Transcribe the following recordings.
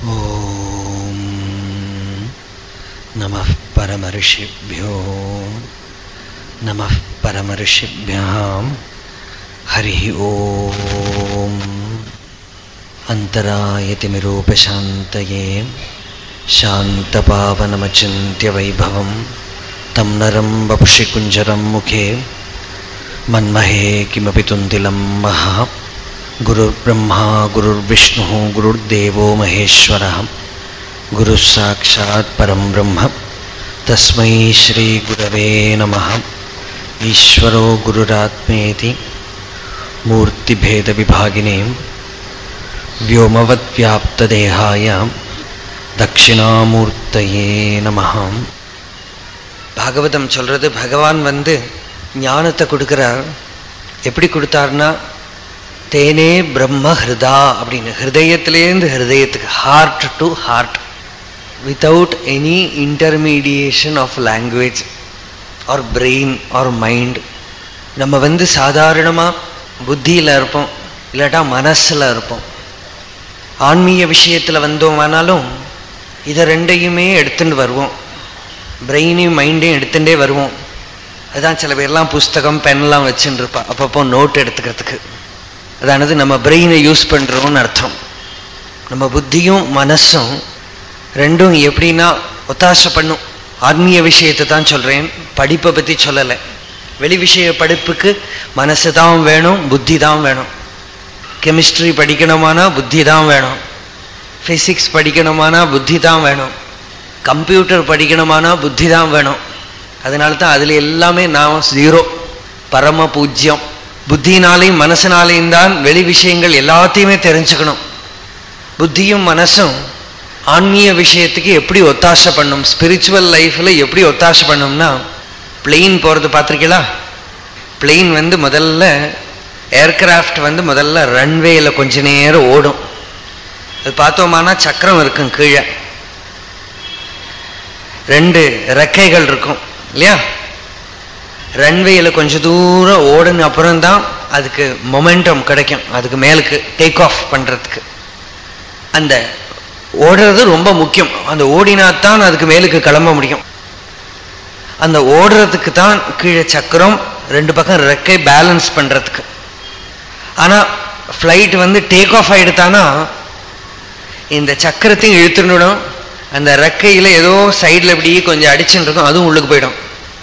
ॐ नमः परमऋषिभ्यो नमः परमऋषिभ्यः हरिः ॐ अन्तरायतिमिरूपशान्तये शान्तपावनमचिन्त्यवैभवं तं नरं वपुषि कुञ्जरं मुखे मन्महे किमपि तुन्दिलं महा गुरुर्ब्रह्मा गुरुर्विष्णुः गुरुर्देवो महेश्वरः गुरुः साक्षात् परं ब्रह्म तस्मै श्रीगुरवे नमः ईश्वरो गुरुरात्मेति मूर्तिभेदविभागिने व्योमवद्व्याप्तदेहाय தட்சிணாமூர்த்தயே நமஹ பாகவதம் சொல்றது பகவான் வந்து ஞானத்தை கொடுக்கிறார் எப்படி கொடுத்தார்னா தேனே பிரம்ம ஹிருதா அப்படின்னு ஹிருதயத்திலேருந்து ஹிருதயத்துக்கு heart to heart without any intermediation of language or brain or mind நம்ம வந்து சாதாரணமாக புத்தியில் இருப்போம் இல்லாட்டா மனசில் இருப்போம் ஆன்மீக விஷயத்தில் வந்தோமானாலும் இதை ரெண்டையுமே எடுத்துட்டு வருவோம் பிரெயினையும் மைண்டையும் எடுத்துட்டே வருவோம் அதுதான் சில பேர்லாம் புஸ்தகம் பென்லாம் வச்சுட்டு இருப்பா அப்பப்போ நோட் எடுத்துக்கிறதுக்கு அதானது நம்ம பிரெயினை யூஸ் பண்ணுறோம்னு அர்த்தம் நம்ம புத்தியும் மனசும் ரெண்டும் எப்படின்னா ஒத்தாசை பண்ணும் ஆன்மீக விஷயத்தை தான் சொல்கிறேன் படிப்பை பற்றி சொல்லலை வெளி விஷய படிப்புக்கு மனசு தான் வேணும் புத்தி தான் வேணும் கெமிஸ்ட்ரி படிக்கணுமானா புத்தி தான் வேணும் ஃபிசிக்ஸ் படிக்கணுமானா புத்தி தான் வேணும் கம்ப்யூட்டர் படிக்கணுமானா புத்தி தான் வேணும் அதனால தான் அதில் எல்லாமே நான் ஜீரோ பரம பூஜ்யம் புத்தினாலையும் மனசினாலையும் தான் வெளி விஷயங்கள் எல்லாத்தையுமே தெரிஞ்சுக்கணும் புத்தியும் மனசும் ஆன்மீக விஷயத்துக்கு எப்படி ஒத்தாசை பண்ணும் ஸ்பிரிச்சுவல் லைஃப்பில் எப்படி ஒத்தாசை பண்ணும்னா பிளெயின் போகிறது பார்த்துருக்கீங்களா பிளெயின் வந்து முதல்ல ஏர்கிராஃப்ட் வந்து முதல்ல ரன்வேல கொஞ்ச நேரம் ஓடும் அது பார்த்தோமானா சக்கரம் இருக்கும் கீழே ரெண்டு ரெக்கைகள் இருக்கும் இல்லையா ரன்வேல கொஞ்ச தூரம் ஓடுன அப்புறம் தான் அதுக்கு மொமெண்டம் கிடைக்கும் அதுக்கு மேலுக்கு டேக் ஆஃப் பண்றதுக்கு அந்த ஓடுறது ரொம்ப முக்கியம் அந்த ஓடினாத்தான் அதுக்கு மேலுக்கு கிளம்ப முடியும் அந்த ஓடுறதுக்கு தான் கீழே சக்கரம் ரெண்டு பக்கம் ரெக்கை பேலன்ஸ் பண்றதுக்கு ஆனா ஃப்ளைட் வந்து டேக் ஆஃப் ஆயிடுத்தானா இந்த சக்கரத்தையும் இழுத்துடணும் அந்த ரெக்கையில ஏதோ சைடில் இப்படி கொஞ்சம் அடிச்சுட்டு இருக்கும் அதுவும் உள்ளுக்கு போயிடும்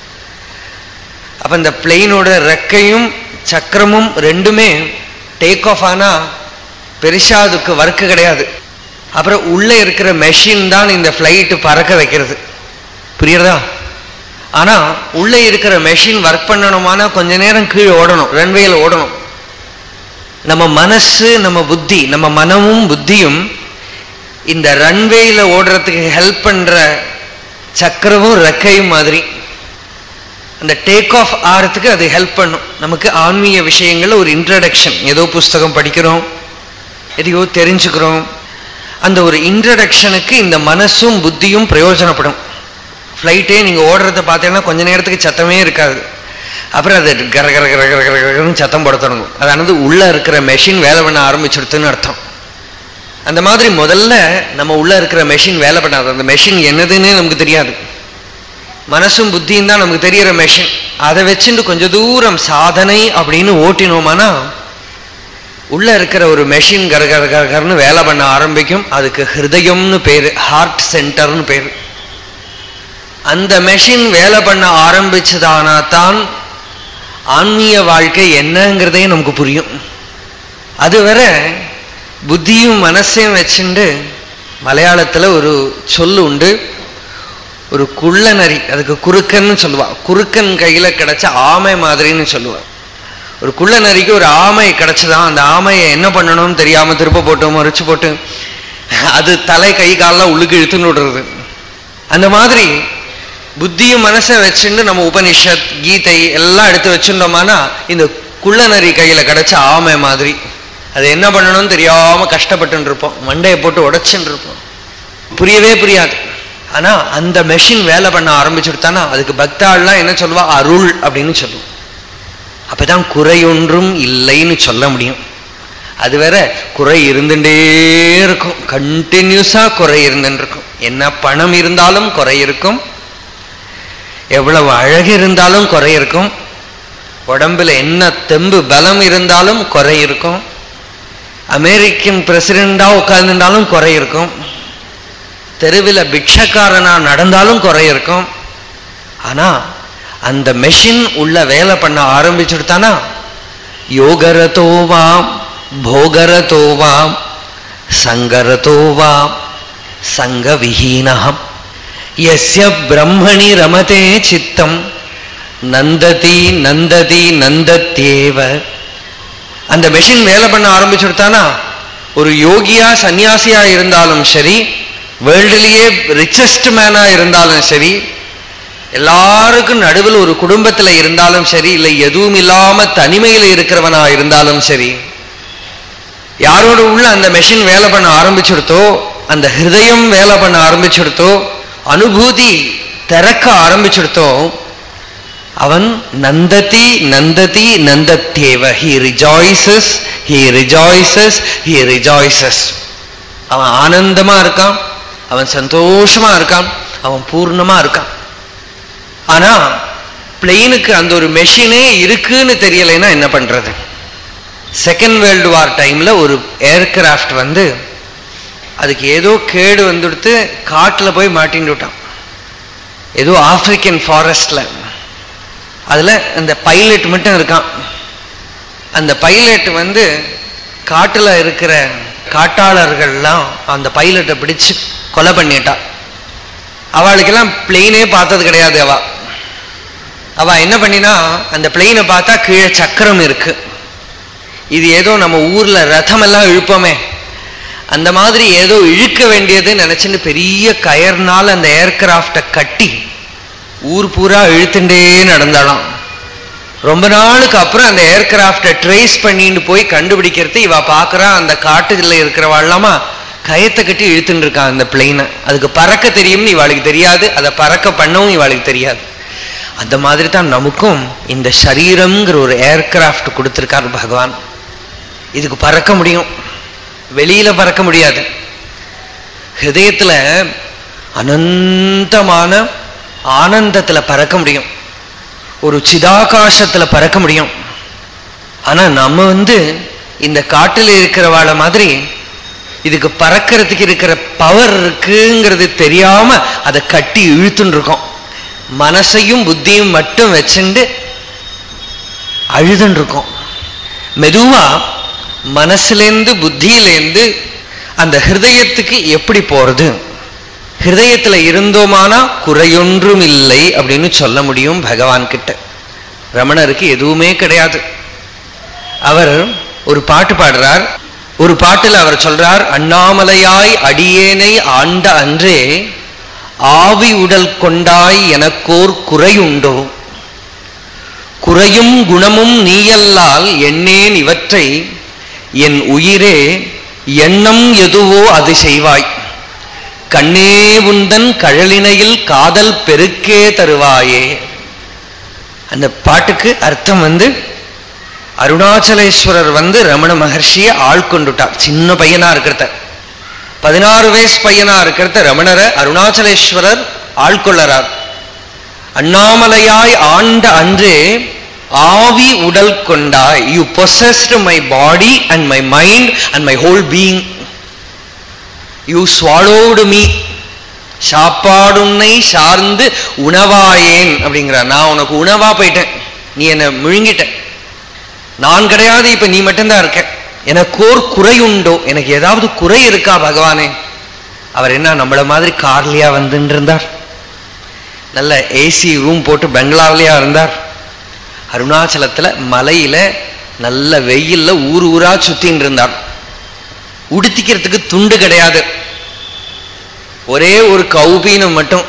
அப்ப இந்த பிளெயினோட ரெக்கையும் சக்கரமும் ரெண்டுமே டேக் ஆஃப் ஆனா பெருசா அதுக்கு ஒர்க்கு கிடையாது அப்புறம் உள்ள இருக்கிற மெஷின் தான் இந்த ஃப்ளைட்டு பறக்க வைக்கிறது புரியுறதா ஆனா உள்ள இருக்கிற மெஷின் ஒர்க் பண்ணணுமானா கொஞ்ச நேரம் கீழே ஓடணும் ரன்வேயில் ஓடணும் நம்ம மனசு நம்ம புத்தி நம்ம மனமும் புத்தியும் இந்த ரன்வேயில் ஓடுறதுக்கு ஹெல்ப் பண்ற சக்கரமும் ரெக்கையும் மாதிரி அந்த டேக் ஆஃப் ஆகிறதுக்கு அது ஹெல்ப் பண்ணும் நமக்கு ஆன்மீக விஷயங்கள்ல ஒரு இன்ட்ரடக்ஷன் ஏதோ புஸ்தகம் படிக்கிறோம் எதையோ தெரிஞ்சுக்கிறோம் அந்த ஒரு இன்ட்ரடக்ஷனுக்கு இந்த மனசும் புத்தியும் பிரயோஜனப்படும் ஃப்ளைட்டே நீங்கள் ஓடுறத பார்த்தீங்கன்னா கொஞ்ச நேரத்துக்கு சத்தமே இருக்காது அப்புறம் அது கர கர கர கர கர கரன்னு சத்தம் போட தொடங்கும் அதானது உள்ள இருக்கிற மெஷின் வேலை பண்ண ஆரம்பிச்சிடுதுன்னு அர்த்தம் அந்த மாதிரி முதல்ல நம்ம உள்ள இருக்கிற மெஷின் வேலை பண்ணாது அந்த மெஷின் என்னதுன்னு நமக்கு தெரியாது மனசும் புத்தியும் தான் நமக்கு தெரிகிற மெஷின் அதை வச்சுட்டு கொஞ்சம் தூரம் சாதனை அப்படின்னு ஓட்டினோமானா உள்ள இருக்கிற ஒரு மெஷின் கர கர கரன்னு வேலை பண்ண ஆரம்பிக்கும் அதுக்கு ஹிருதயம்னு பேரு ஹார்ட் சென்டர்னு பேரு அந்த மெஷின் வேலை பண்ண ஆரம்பிச்சதானா தான் ஆன்மீக வாழ்க்கை என்னங்கிறதே நமக்கு புரியும் அதுவரை புத்தியும் மனசையும் வச்சுண்டு மலையாளத்துல ஒரு சொல்லு உண்டு ஒரு குள்ள நரி அதுக்கு குறுக்கன்னு சொல்லுவா குறுக்கன் கையில கிடைச்ச ஆமை மாதிரின்னு சொல்லுவா ஒரு குள்ள நரிக்கு ஒரு ஆமை கிடைச்சதான் அந்த ஆமையை என்ன பண்ணணும்னு தெரியாம திருப்ப போட்டு மறைச்சு போட்டு அது தலை கை காலெல்லாம் உள்ளுக்கு இழுத்துன்னு விடுறது அந்த மாதிரி புத்தியும் மனசை வச்சுட்டு நம்ம உபனிஷத் கீதை எல்லாம் எடுத்து வச்சுட்டோமானா இந்த குள்ள நரி கையில கிடைச்ச ஆமை மாதிரி அது என்ன பண்ணணும்னு தெரியாம கஷ்டப்பட்டு இருப்போம் மண்டையை போட்டு உடைச்சுட்டு இருப்போம் புரியவே புரியாது ஆனா அந்த மெஷின் வேலை பண்ண ஆரம்பிச்சுட்டானா அதுக்கு பக்தாள்லாம் என்ன சொல்லுவா அருள் அப்படின்னு சொல்லுவோம் அப்பதான் குறையொன்றும் இல்லைன்னு சொல்ல முடியும் அது வேற குறை இருந்துட்டே இருக்கும் கண்டினியூஸா குறை இருந்துட்டு இருக்கும் என்ன பணம் இருந்தாலும் குறை இருக்கும் எவ்வளவு அழகு இருந்தாலும் குறை இருக்கும் உடம்புல என்ன தெம்பு பலம் இருந்தாலும் குறை இருக்கும் அமெரிக்கன் பிரசிடெண்டா உட்கார்ந்துட்டாலும் குறை இருக்கும் தெருவில் பிக்ஷக்காரனா நடந்தாலும் குறை இருக்கும் ஆனா அந்த மெஷின் உள்ள வேலை பண்ண ஆரம்பிச்சுடுத்தானா யோகரதோவாம் போகரதோவாம் சங்கரதோவாம் சங்கவிஹீனம் எஸ்ய பிரம்மணி ரமதே சித்தம் நந்ததி நந்ததி நந்தத்தேவ அந்த மெஷின் வேலை பண்ண ஆரம்பிச்சுடுத்தானா ஒரு யோகியா சன்னியாசியா இருந்தாலும் சரி வேர்ல்டுலேயே ரிச்சஸ்ட் மேனா இருந்தாலும் சரி எல்லாருக்கும் நடுவில் ஒரு குடும்பத்துல இருந்தாலும் சரி இல்லை எதுவும் இல்லாம தனிமையில இருக்கிறவனா இருந்தாலும் சரி யாரோட உள்ள அந்த மெஷின் வேலை பண்ண ஆரம்பிச்சுடுத்தோ அந்த ஹிருதயம் வேலை பண்ண ஆரம்பிச்சுடுத்தோ அனுபூதி திறக்க ஆரம்பிச்சுடுத்தோ அவன் நந்ததி நந்ததி நந்தத்தேவ he rejoices he rejoices he rejoices அவன் ஆனந்தமா இருக்கான் அவன் சந்தோஷமா இருக்கான் அவன் பூர்ணமா இருக்கான் ஆனா பிளெயினுக்கு அந்த ஒரு மெஷினே இருக்குன்னு தெரியலைன்னா என்ன பண்றது செகண்ட் வேர்ல்டு வார் டைம்ல ஒரு ஏர்கிராஃப்ட் வந்து அதுக்கு ஏதோ கேடு வந்துடுத்து காட்டுல போய் மாட்டின்னு விட்டான் ஏதோ ஆப்பிரிக்கன் ஃபாரஸ்ட்ல அதுல அந்த பைலட் மட்டும் இருக்கான் அந்த பைலட் வந்து காட்டுல இருக்கிற காட்டாளர்கள்லாம் அந்த பைலட்டை பிடிச்சு கொலை பண்ணிட்டான் அவளுக்கெல்லாம் பிளெயினே பார்த்தது கிடையாது அவ அவ என்ன பண்ணினா அந்த பிளெயினை பார்த்தா கீழே சக்கரம் இருக்கு இது ஏதோ நம்ம ஊர்ல ரதம் எல்லாம் இழுப்போமே அந்த மாதிரி ஏதோ இழுக்க வேண்டியது நினைச்சுன்னு பெரிய கயர்னால அந்த ஏர்கிராஃப்டை கட்டி ஊர் பூரா இழுத்துட்டே நடந்தாலாம் ரொம்ப நாளுக்கு அப்புறம் அந்த ஏர்கிராஃப்டை ட்ரேஸ் பண்ணிட்டு போய் கண்டுபிடிக்கிறது இவ பாக்குறா அந்த காட்டுல இருக்கிறவாள்லாமா கயத்தை கட்டி இழுத்துட்டு இருக்கான் அந்த பிளெயினை அதுக்கு பறக்க தெரியும்னு இவாளுக்கு தெரியாது அதை பறக்க பண்ணவும் இவாளுக்கு தெரியாது அந்த மாதிரி தான் நமக்கும் இந்த சரீரம்ங்கிற ஒரு ஏர்கிராஃப்ட் கொடுத்திருக்கார் பகவான் இதுக்கு பறக்க முடியும் வெளியில பறக்க முடியாது ஹிருதயத்துல அனந்தமான ஆனந்தத்துல பறக்க முடியும் ஒரு சிதாகாசத்துல பறக்க முடியும் ஆனா நம்ம வந்து இந்த காட்டில் இருக்கிறவாள மாதிரி இதுக்கு பறக்கிறதுக்கு இருக்கிற பவர் இருக்குங்கிறது தெரியாம அதை கட்டி இழுத்துன்னு இருக்கோம் மனசையும் புத்தியும் மட்டும் வச்சுண்டு அழுதுன்னு இருக்கோம் மெதுவா மனசுலேருந்து புத்தியிலேருந்து அந்த ஹிருதயத்துக்கு எப்படி போறது ஹிருதயத்துல இருந்தோமானா குறையொன்றும் இல்லை அப்படின்னு சொல்ல முடியும் பகவான் கிட்ட ரமணருக்கு எதுவுமே கிடையாது அவர் ஒரு பாட்டு பாடுறார் ஒரு பாட்டில் அவர் சொல்றார் அண்ணாமலையாய் அடியேனை ஆண்ட அன்றே ஆவி உடல் கொண்டாய் எனக்கோர் குறையுண்டோ குறையும் குணமும் நீயல்லால் எண்ணேன் இவற்றை என் உயிரே எண்ணம் எதுவோ அது செய்வாய் கண்ணே உந்தன் கழலினையில் காதல் பெருக்கே தருவாயே அந்த பாட்டுக்கு அர்த்தம் வந்து அருணாச்சலேஸ்வரர் வந்து ரமண மகர்ஷியை ஆள்கொண்டுட்டார் சின்ன பையனா இருக்கிறத பதினாறு வயசு பையனா இருக்கிறத ரமணரை அருணாச்சலேஸ்வரர் ஆள்கொள்ளறார் அண்ணாமலையாய் ஆண்ட அன்றே ஆவி உடல் கொண்டாய் you possessed my body and my mind and my whole being you swallowed me சாப்பாடுன்னை சார்ந்து உணவாயேன் அப்படிங்கிறார் நான் உனக்கு உணவா போயிட்டேன் நீ என்னை முழுங்கிட்ட நான் கிடையாது இப்ப நீ மட்டும்தான் இருக்க எனக்கு ஓர் குறை உண்டோ எனக்கு ஏதாவது குறை இருக்கா பகவானே அவர் என்ன நம்மள மாதிரி கார்லியா வந்துட்டு இருந்தார் நல்ல ஏசி ரூம் போட்டு பெங்களாவிலேயா இருந்தார் அருணாச்சலத்துல மலையில நல்ல வெயில்ல ஊர் ஊரா சுத்தின்னு இருந்தார் உடுத்திக்கிறதுக்கு துண்டு கிடையாது ஒரே ஒரு கௌபீனம் மட்டும்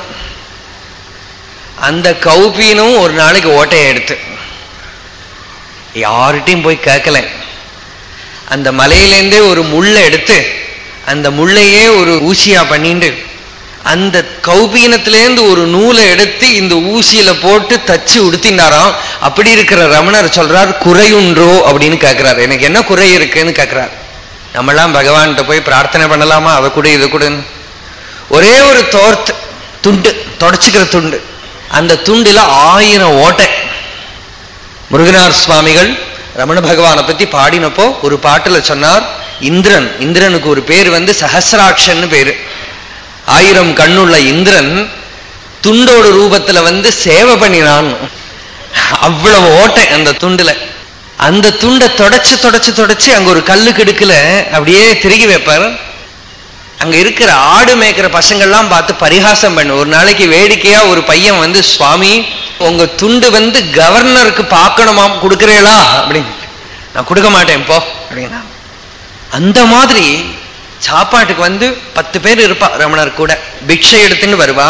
அந்த கௌபீனம் ஒரு நாளைக்கு ஓட்டையை எடுத்து யார்கிட்டையும் போய் கேட்கல அந்த மலையிலேருந்தே ஒரு முள்ளை எடுத்து அந்த முள்ளையே ஒரு ஊசியா பண்ணிட்டு அந்த கௌபீனத்திலேருந்து ஒரு நூலை எடுத்து இந்த ஊசியில போட்டு தச்சு உடுத்தினாராம் அப்படி இருக்கிற ரமணர் சொல்றார் குறையுன்றோ அப்படின்னு கேட்கிறார் எனக்கு என்ன குறை இருக்குன்னு கேட்கிறார் நம்மெல்லாம் பகவான்கிட்ட போய் பிரார்த்தனை பண்ணலாமா அதை கூட இதை கூடன்னு ஒரே ஒரு தோர்த்து துண்டு தொடச்சுக்கிற துண்டு அந்த துண்டுல ஆயிரம் ஓட்டை முருகனார் சுவாமிகள் ரமண பகவானை பத்தி பாடினப்போ ஒரு பாட்டுல சொன்னார் இந்திரன் இந்திரனுக்கு ஒரு பேர் வந்து சஹசிராட்சன்னு பேரு ஆயிரம் கண்ணுள்ள இந்திரன் துண்டோட ரூபத்துல வந்து சேவை பண்ணினான் அவ்வளவு ஓட்டை அந்த துண்டுல அந்த துண்டை தொடச்சு தொடச்சு தொடச்சு அங்க ஒரு கல்லு கிடுக்குல அப்படியே திருகி வைப்பார் அங்க இருக்கிற ஆடு மேய்க்கிற பசங்கள்லாம் பார்த்து பரிகாசம் பண்ணு ஒரு நாளைக்கு வேடிக்கையா ஒரு பையன் வந்து சுவாமி உங்க துண்டு வந்து கவர்னருக்கு பார்க்கணுமாம் கொடுக்கறீங்களா அப்படின்னு நான் கொடுக்க மாட்டேன் போ அப்படின்னா அந்த மாதிரி சாப்பாட்டுக்கு வந்து பத்து பேர் இருப்பா ரமணர் கூட பிக்ஷை எடுத்துன்னு வருவா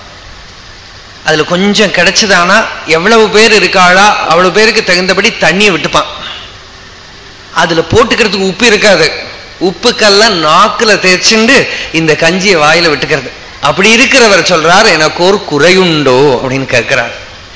அதுல கொஞ்சம் கிடைச்சதானா எவ்வளவு பேர் இருக்காளா அவ்வளவு பேருக்கு தகுந்தபடி தண்ணியை விட்டுப்பான் அதுல போட்டுக்கிறதுக்கு உப்பு இருக்காது உப்புக்கெல்லாம் நாக்குல தேய்ச்சுண்டு இந்த கஞ்சியை வாயில விட்டுக்கிறது அப்படி இருக்கிறவர் சொல்றார் எனக்கு ஒரு குறையுண்டோ அப்படின்னு கேட்கிறார்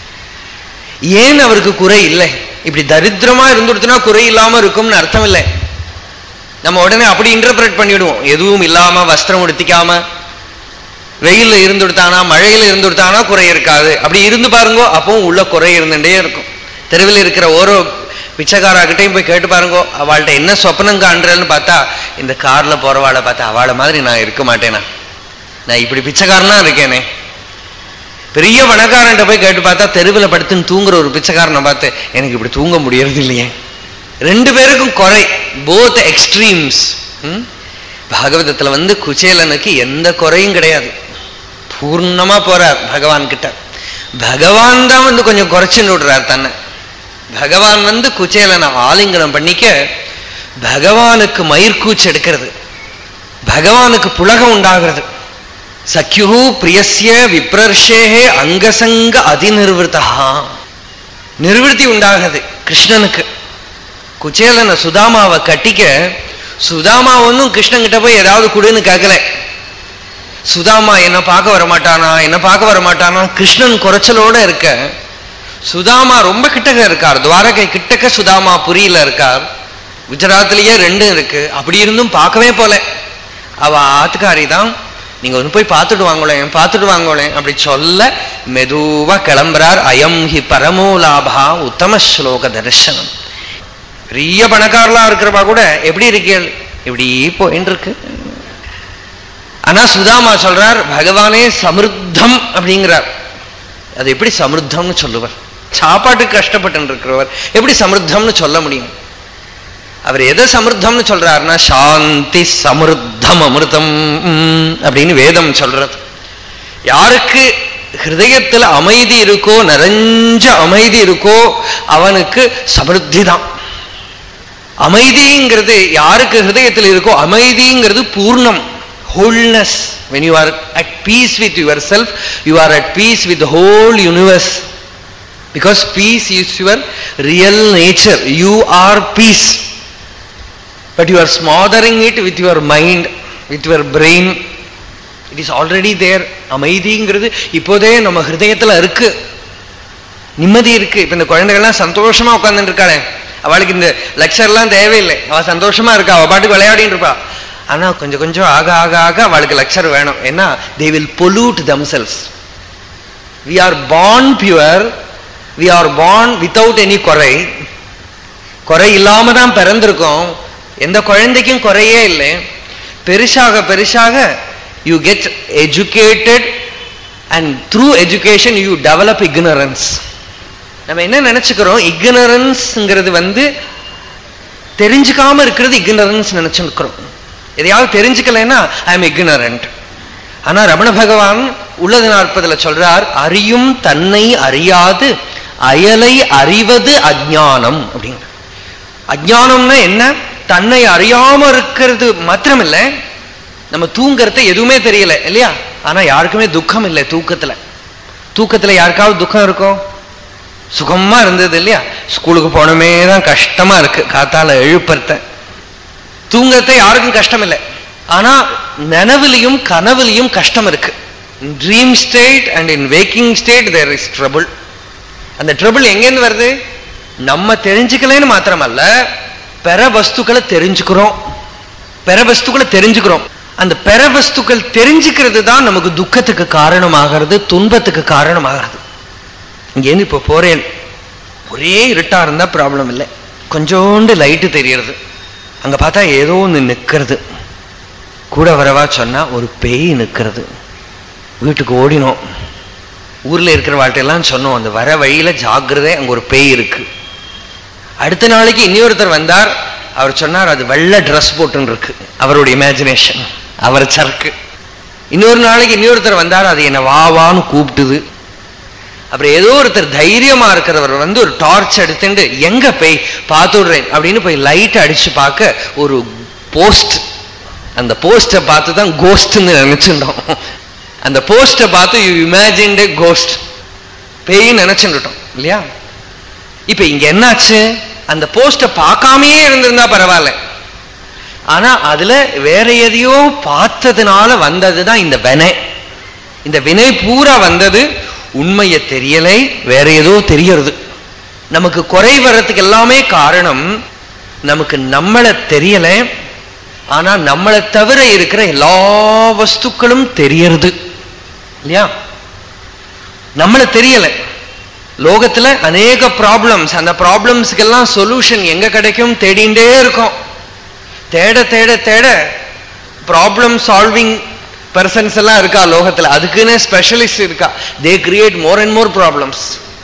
ஏன் அவருக்கு குறை இல்லை இப்படி தரித்திரமா இருந்துடுத்துனா குறை இல்லாம இருக்கும்னு அர்த்தம் இல்லை நம்ம உடனே அப்படி இன்டர்பிரட் பண்ணிவிடுவோம் எதுவும் இல்லாம வஸ்திரம் உடுத்திக்காம வெயில்ல இருந்துடுத்தானா மழையில இருந்துடுத்தானா குறை இருக்காது அப்படி இருந்து பாருங்க அப்பவும் உள்ள குறை இருந்துட்டே இருக்கும் தெருவில் இருக்கிற ஓரோ பிச்சைக்காராகிட்டையும் போய் கேட்டு பாருங்க அவள்கிட்ட என்ன சொப்னம் காண்றேன்னு பார்த்தா இந்த கார்ல போறவாளை பார்த்தா அவளை மாதிரி நான் இருக்க மாட்டேனா நான் இப்படி பிச்சைக்காரனா இருக்கேனே பெரிய பணக்காரன்ட்ட போய் கேட்டு பார்த்தா தெருவில் படுத்துன்னு தூங்குற ஒரு பிச்சைக்காரனை பார்த்து எனக்கு இப்படி தூங்க முடியறது இல்லையே ரெண்டு பேருக்கும் குறை போத் எக்ஸ்ட்ரீம்ஸ் பாகவதத்துல வந்து குச்சேலனுக்கு எந்த குறையும் கிடையாது பூர்ணமா போறார் பகவான் கிட்ட பகவான் தான் வந்து கொஞ்சம் குறைச்சுன்னு விடுறார் தன்னை பகவான் வந்து குச்சேலனை ஆலிங்கனம் பண்ணிக்க பகவானுக்கு மயிர்கூச்சு எடுக்கிறது பகவானுக்கு புலகம் உண்டாகிறது சக்யு பிரியசிய விப்ரர்ஷேகே அங்கசங்க அதிநிர்வதா நிர்வൃத்தி உண்டாகுது கிருஷ்ணனுக்கு குச்சேலனை சுதாமாவை கட்டிக்க சுதாமா ஒன்னும் கிருஷ்ணன் கிட்ட போய் ஏதாவது கொடுன்னு கேட்கல சுதாமா என்ன பார்க்க வரமாட்டானா என்ன பார்க்க வரமாட்டானா கிருஷ்ணன் குறைச்சலோட இருக்க சுதாமா ரொம்ப கிட்டக்க இருக்கார் துவாரகை கிட்டக்க சுதாமா புரியில இருக்கார் குஜராத்லயே ரெண்டும் இருக்கு அப்படி இருந்தும் பார்க்கவே போல அவ ஆத்துக்காரி தான் நீங்க ஒன்று போய் பார்த்துட்டு வாங்களேன் பார்த்துட்டு வாங்களேன் அப்படி சொல்ல மெதுவா கிளம்புறார் அயம் ஹி பரமோ லாபா உத்தம ஸ்லோக தரிசனம் பெரிய பணக்காரலா இருக்கிறவா கூட எப்படி இருக்கீள் இப்படி போயின்னு இருக்கு ஆனா சுதாமா சொல்றார் பகவானே சமிருத்தம் அப்படிங்கிறார் அது எப்படி சமிருத்தம்னு சொல்லுவார் சாப்பாட்டுக்கு கஷ்டப்பட்டு இருக்கிறவர் எப்படி சமிருத்தம்னு சொல்ல முடியும் அவர் எதை சமிருத்தம்னு சொல்றாருன்னா சாந்தி சமிருத்தம் அமிர்தம் அப்படின்னு வேதம் சொல்றது யாருக்கு ஹிருதயத்தில் அமைதி இருக்கோ நிறைஞ்ச அமைதி இருக்கோ அவனுக்கு சமிருத்தி தான் அமைதிங்கிறது யாருக்கு ஹிருதயத்தில் இருக்கோ அமைதிங்கிறது பூர்ணம் wholeness when you are at peace with yourself you are at peace with the whole universe because peace is your real nature you are peace but you are smothering it with your mind with your brain it is already there அமைதிங்கிறது இப்போதே நம்ம ஹிருதயத்துல இருக்கு நிம்மதி இருக்கு இப்ப இந்த குழந்தைகள்லாம் சந்தோஷமா உட்கார்ந்துட்டு இருக்காளே அவளுக்கு இந்த லெக்சர்லாம் தேவையில்லை அவ சந்தோஷமா இருக்கா அவ பாட்டுக்கு விளையாடின்னு இருப்பா ஆனா கொஞ்சம் கொஞ்சம் ஆக ஆக ஆக அவளுக்கு லெக்சர் வேணும் ஏன்னா they will pollute themselves we are born pure we are born without any குறை குறை இல்லாம தான் பிறந்திருக்கோம் எந்த குழந்தைக்கும் குறையே இல்லை பெருசாக பெருசாக you get educated and through education you develop ignorance நம்ம என்ன நினைச்சுக்கிறோம் இக்னரன்ஸ்ங்கிறது வந்து தெரிஞ்சுக்காம இருக்கிறது இக்னரன்ஸ் நினைச்சுக்கிறோம் எதையாவது தெரிஞ்சுக்கலைன்னா ஐ எம் இக்னரண்ட் ஆனா ரமண பகவான் உள்ளது நாற்பதுல சொல்றார் அறியும் தன்னை அறியாது அயலை அறிவது அஜானம் அப்படிங்கிற அஜானம்னா என்ன தன்னை அறியாம இருக்கிறது மாத்திரமில்லை நம்ம தூங்கறத எதுவுமே தெரியல இல்லையா ஆனா யாருக்குமே துக்கம் இல்லை தூக்கத்துல தூக்கத்துல யாருக்காவது துக்கம் இருக்கும் சுகமா இருந்தது இல்லையா ஸ்கூலுக்கு போனமே தான் கஷ்டமா இருக்கு காத்தால எழுப்பறத தூங்கத்தை யாருக்கும் கஷ்டம் இல்லை ஆனா நனவுலையும் கனவுலையும் கஷ்டம் இருக்கு in dream state and in waking state there is trouble அந்த ட்ரபுள் எங்கேருந்து வருது நம்ம தெரிஞ்சுக்கலன்னு மாத்திரமல்ல பெற வஸ்துக்களை தெரிஞ்சுக்கிறோம் பெற வஸ்துக்களை தெரிஞ்சுக்கிறோம் அந்த பெற வஸ்துக்கள் தெரிஞ்சுக்கிறது தான் நமக்கு துக்கத்துக்கு காரணமாகிறது துன்பத்துக்கு காரணமாகிறது இங்கேருந்து இப்போ போறேன் ஒரே இருட்டா இருந்தா ப்ராப்ளம் இல்லை கொஞ்சோண்டு லைட்டு தெரியறது அங்க பார்த்தா ஏதோ ஒன்று நிற்கிறது கூட வரவா சொன்னா ஒரு பேய் நிற்கிறது வீட்டுக்கு ஓடினோம் ஊர்ல இருக்கிற வாழ்க்கையெல்லாம் சொன்னோம் அந்த வர வழியில ஜாக்கிரதை அங்க ஒரு பேய் இருக்கு அடுத்த நாளைக்கு இன்னொருத்தர் வந்தார் அவர் சொன்னார் அது வெள்ளை ட்ரெஸ் போட்டுன்னு இருக்கு அவருடைய இமேஜினேஷன் அவர் சரக்கு இன்னொரு நாளைக்கு இன்னொருத்தர் வந்தார் அது என்ன வா வான்னு கூப்பிட்டுது அப்புறம் ஏதோ ஒருத்தர் தைரியமா இருக்கிறவர் வந்து ஒரு டார்ச் எடுத்துட்டு எங்க போய் பார்த்துடுறேன் அப்படின்னு போய் லைட் அடிச்சு பார்க்க ஒரு போஸ்ட் அந்த போஸ்டை பார்த்து தான் கோஸ்ட்னு நினைச்சுட்டோம் அந்த போஸ்டை பார்த்து யூ இமேஜின்ட் கோஸ்ட் பேய் நினைச்சுட்டோம் இல்லையா இப்ப இங்க என்னாச்சு அந்த போஸ்டை பார்க்காமயே இருந்திருந்தா பரவாயில்ல ஆனா அதுல வேற எதையோ பார்த்ததுனால வந்ததுதான் இந்த வினை இந்த வினை பூரா வந்தது உண்மையை தெரியலை வேற ஏதோ தெரியறது நமக்கு குறை வர்றதுக்கு எல்லாமே காரணம் நமக்கு நம்மளை தெரியல ஆனா நம்மளை தவிர இருக்கிற எல்லா வஸ்துக்களும் தெரியறது இல்லையா நம்மளை தெரியல லோகத்துல அநேக ப்ராப்ளம்ஸ் அந்த ப்ராப்ளம்ஸ்க்கெல்லாம் சொல்யூஷன் எங்க கிடைக்கும் தேடிண்டே இருக்கும் தேட தேட தேட ப்ராப்ளம் சால்விங் பர்சன்ஸ் எல்லாம் இருக்கா லோகத்துல அதுக்குன்னு ஸ்பெஷலிஸ்ட் இருக்கா they create more and more problems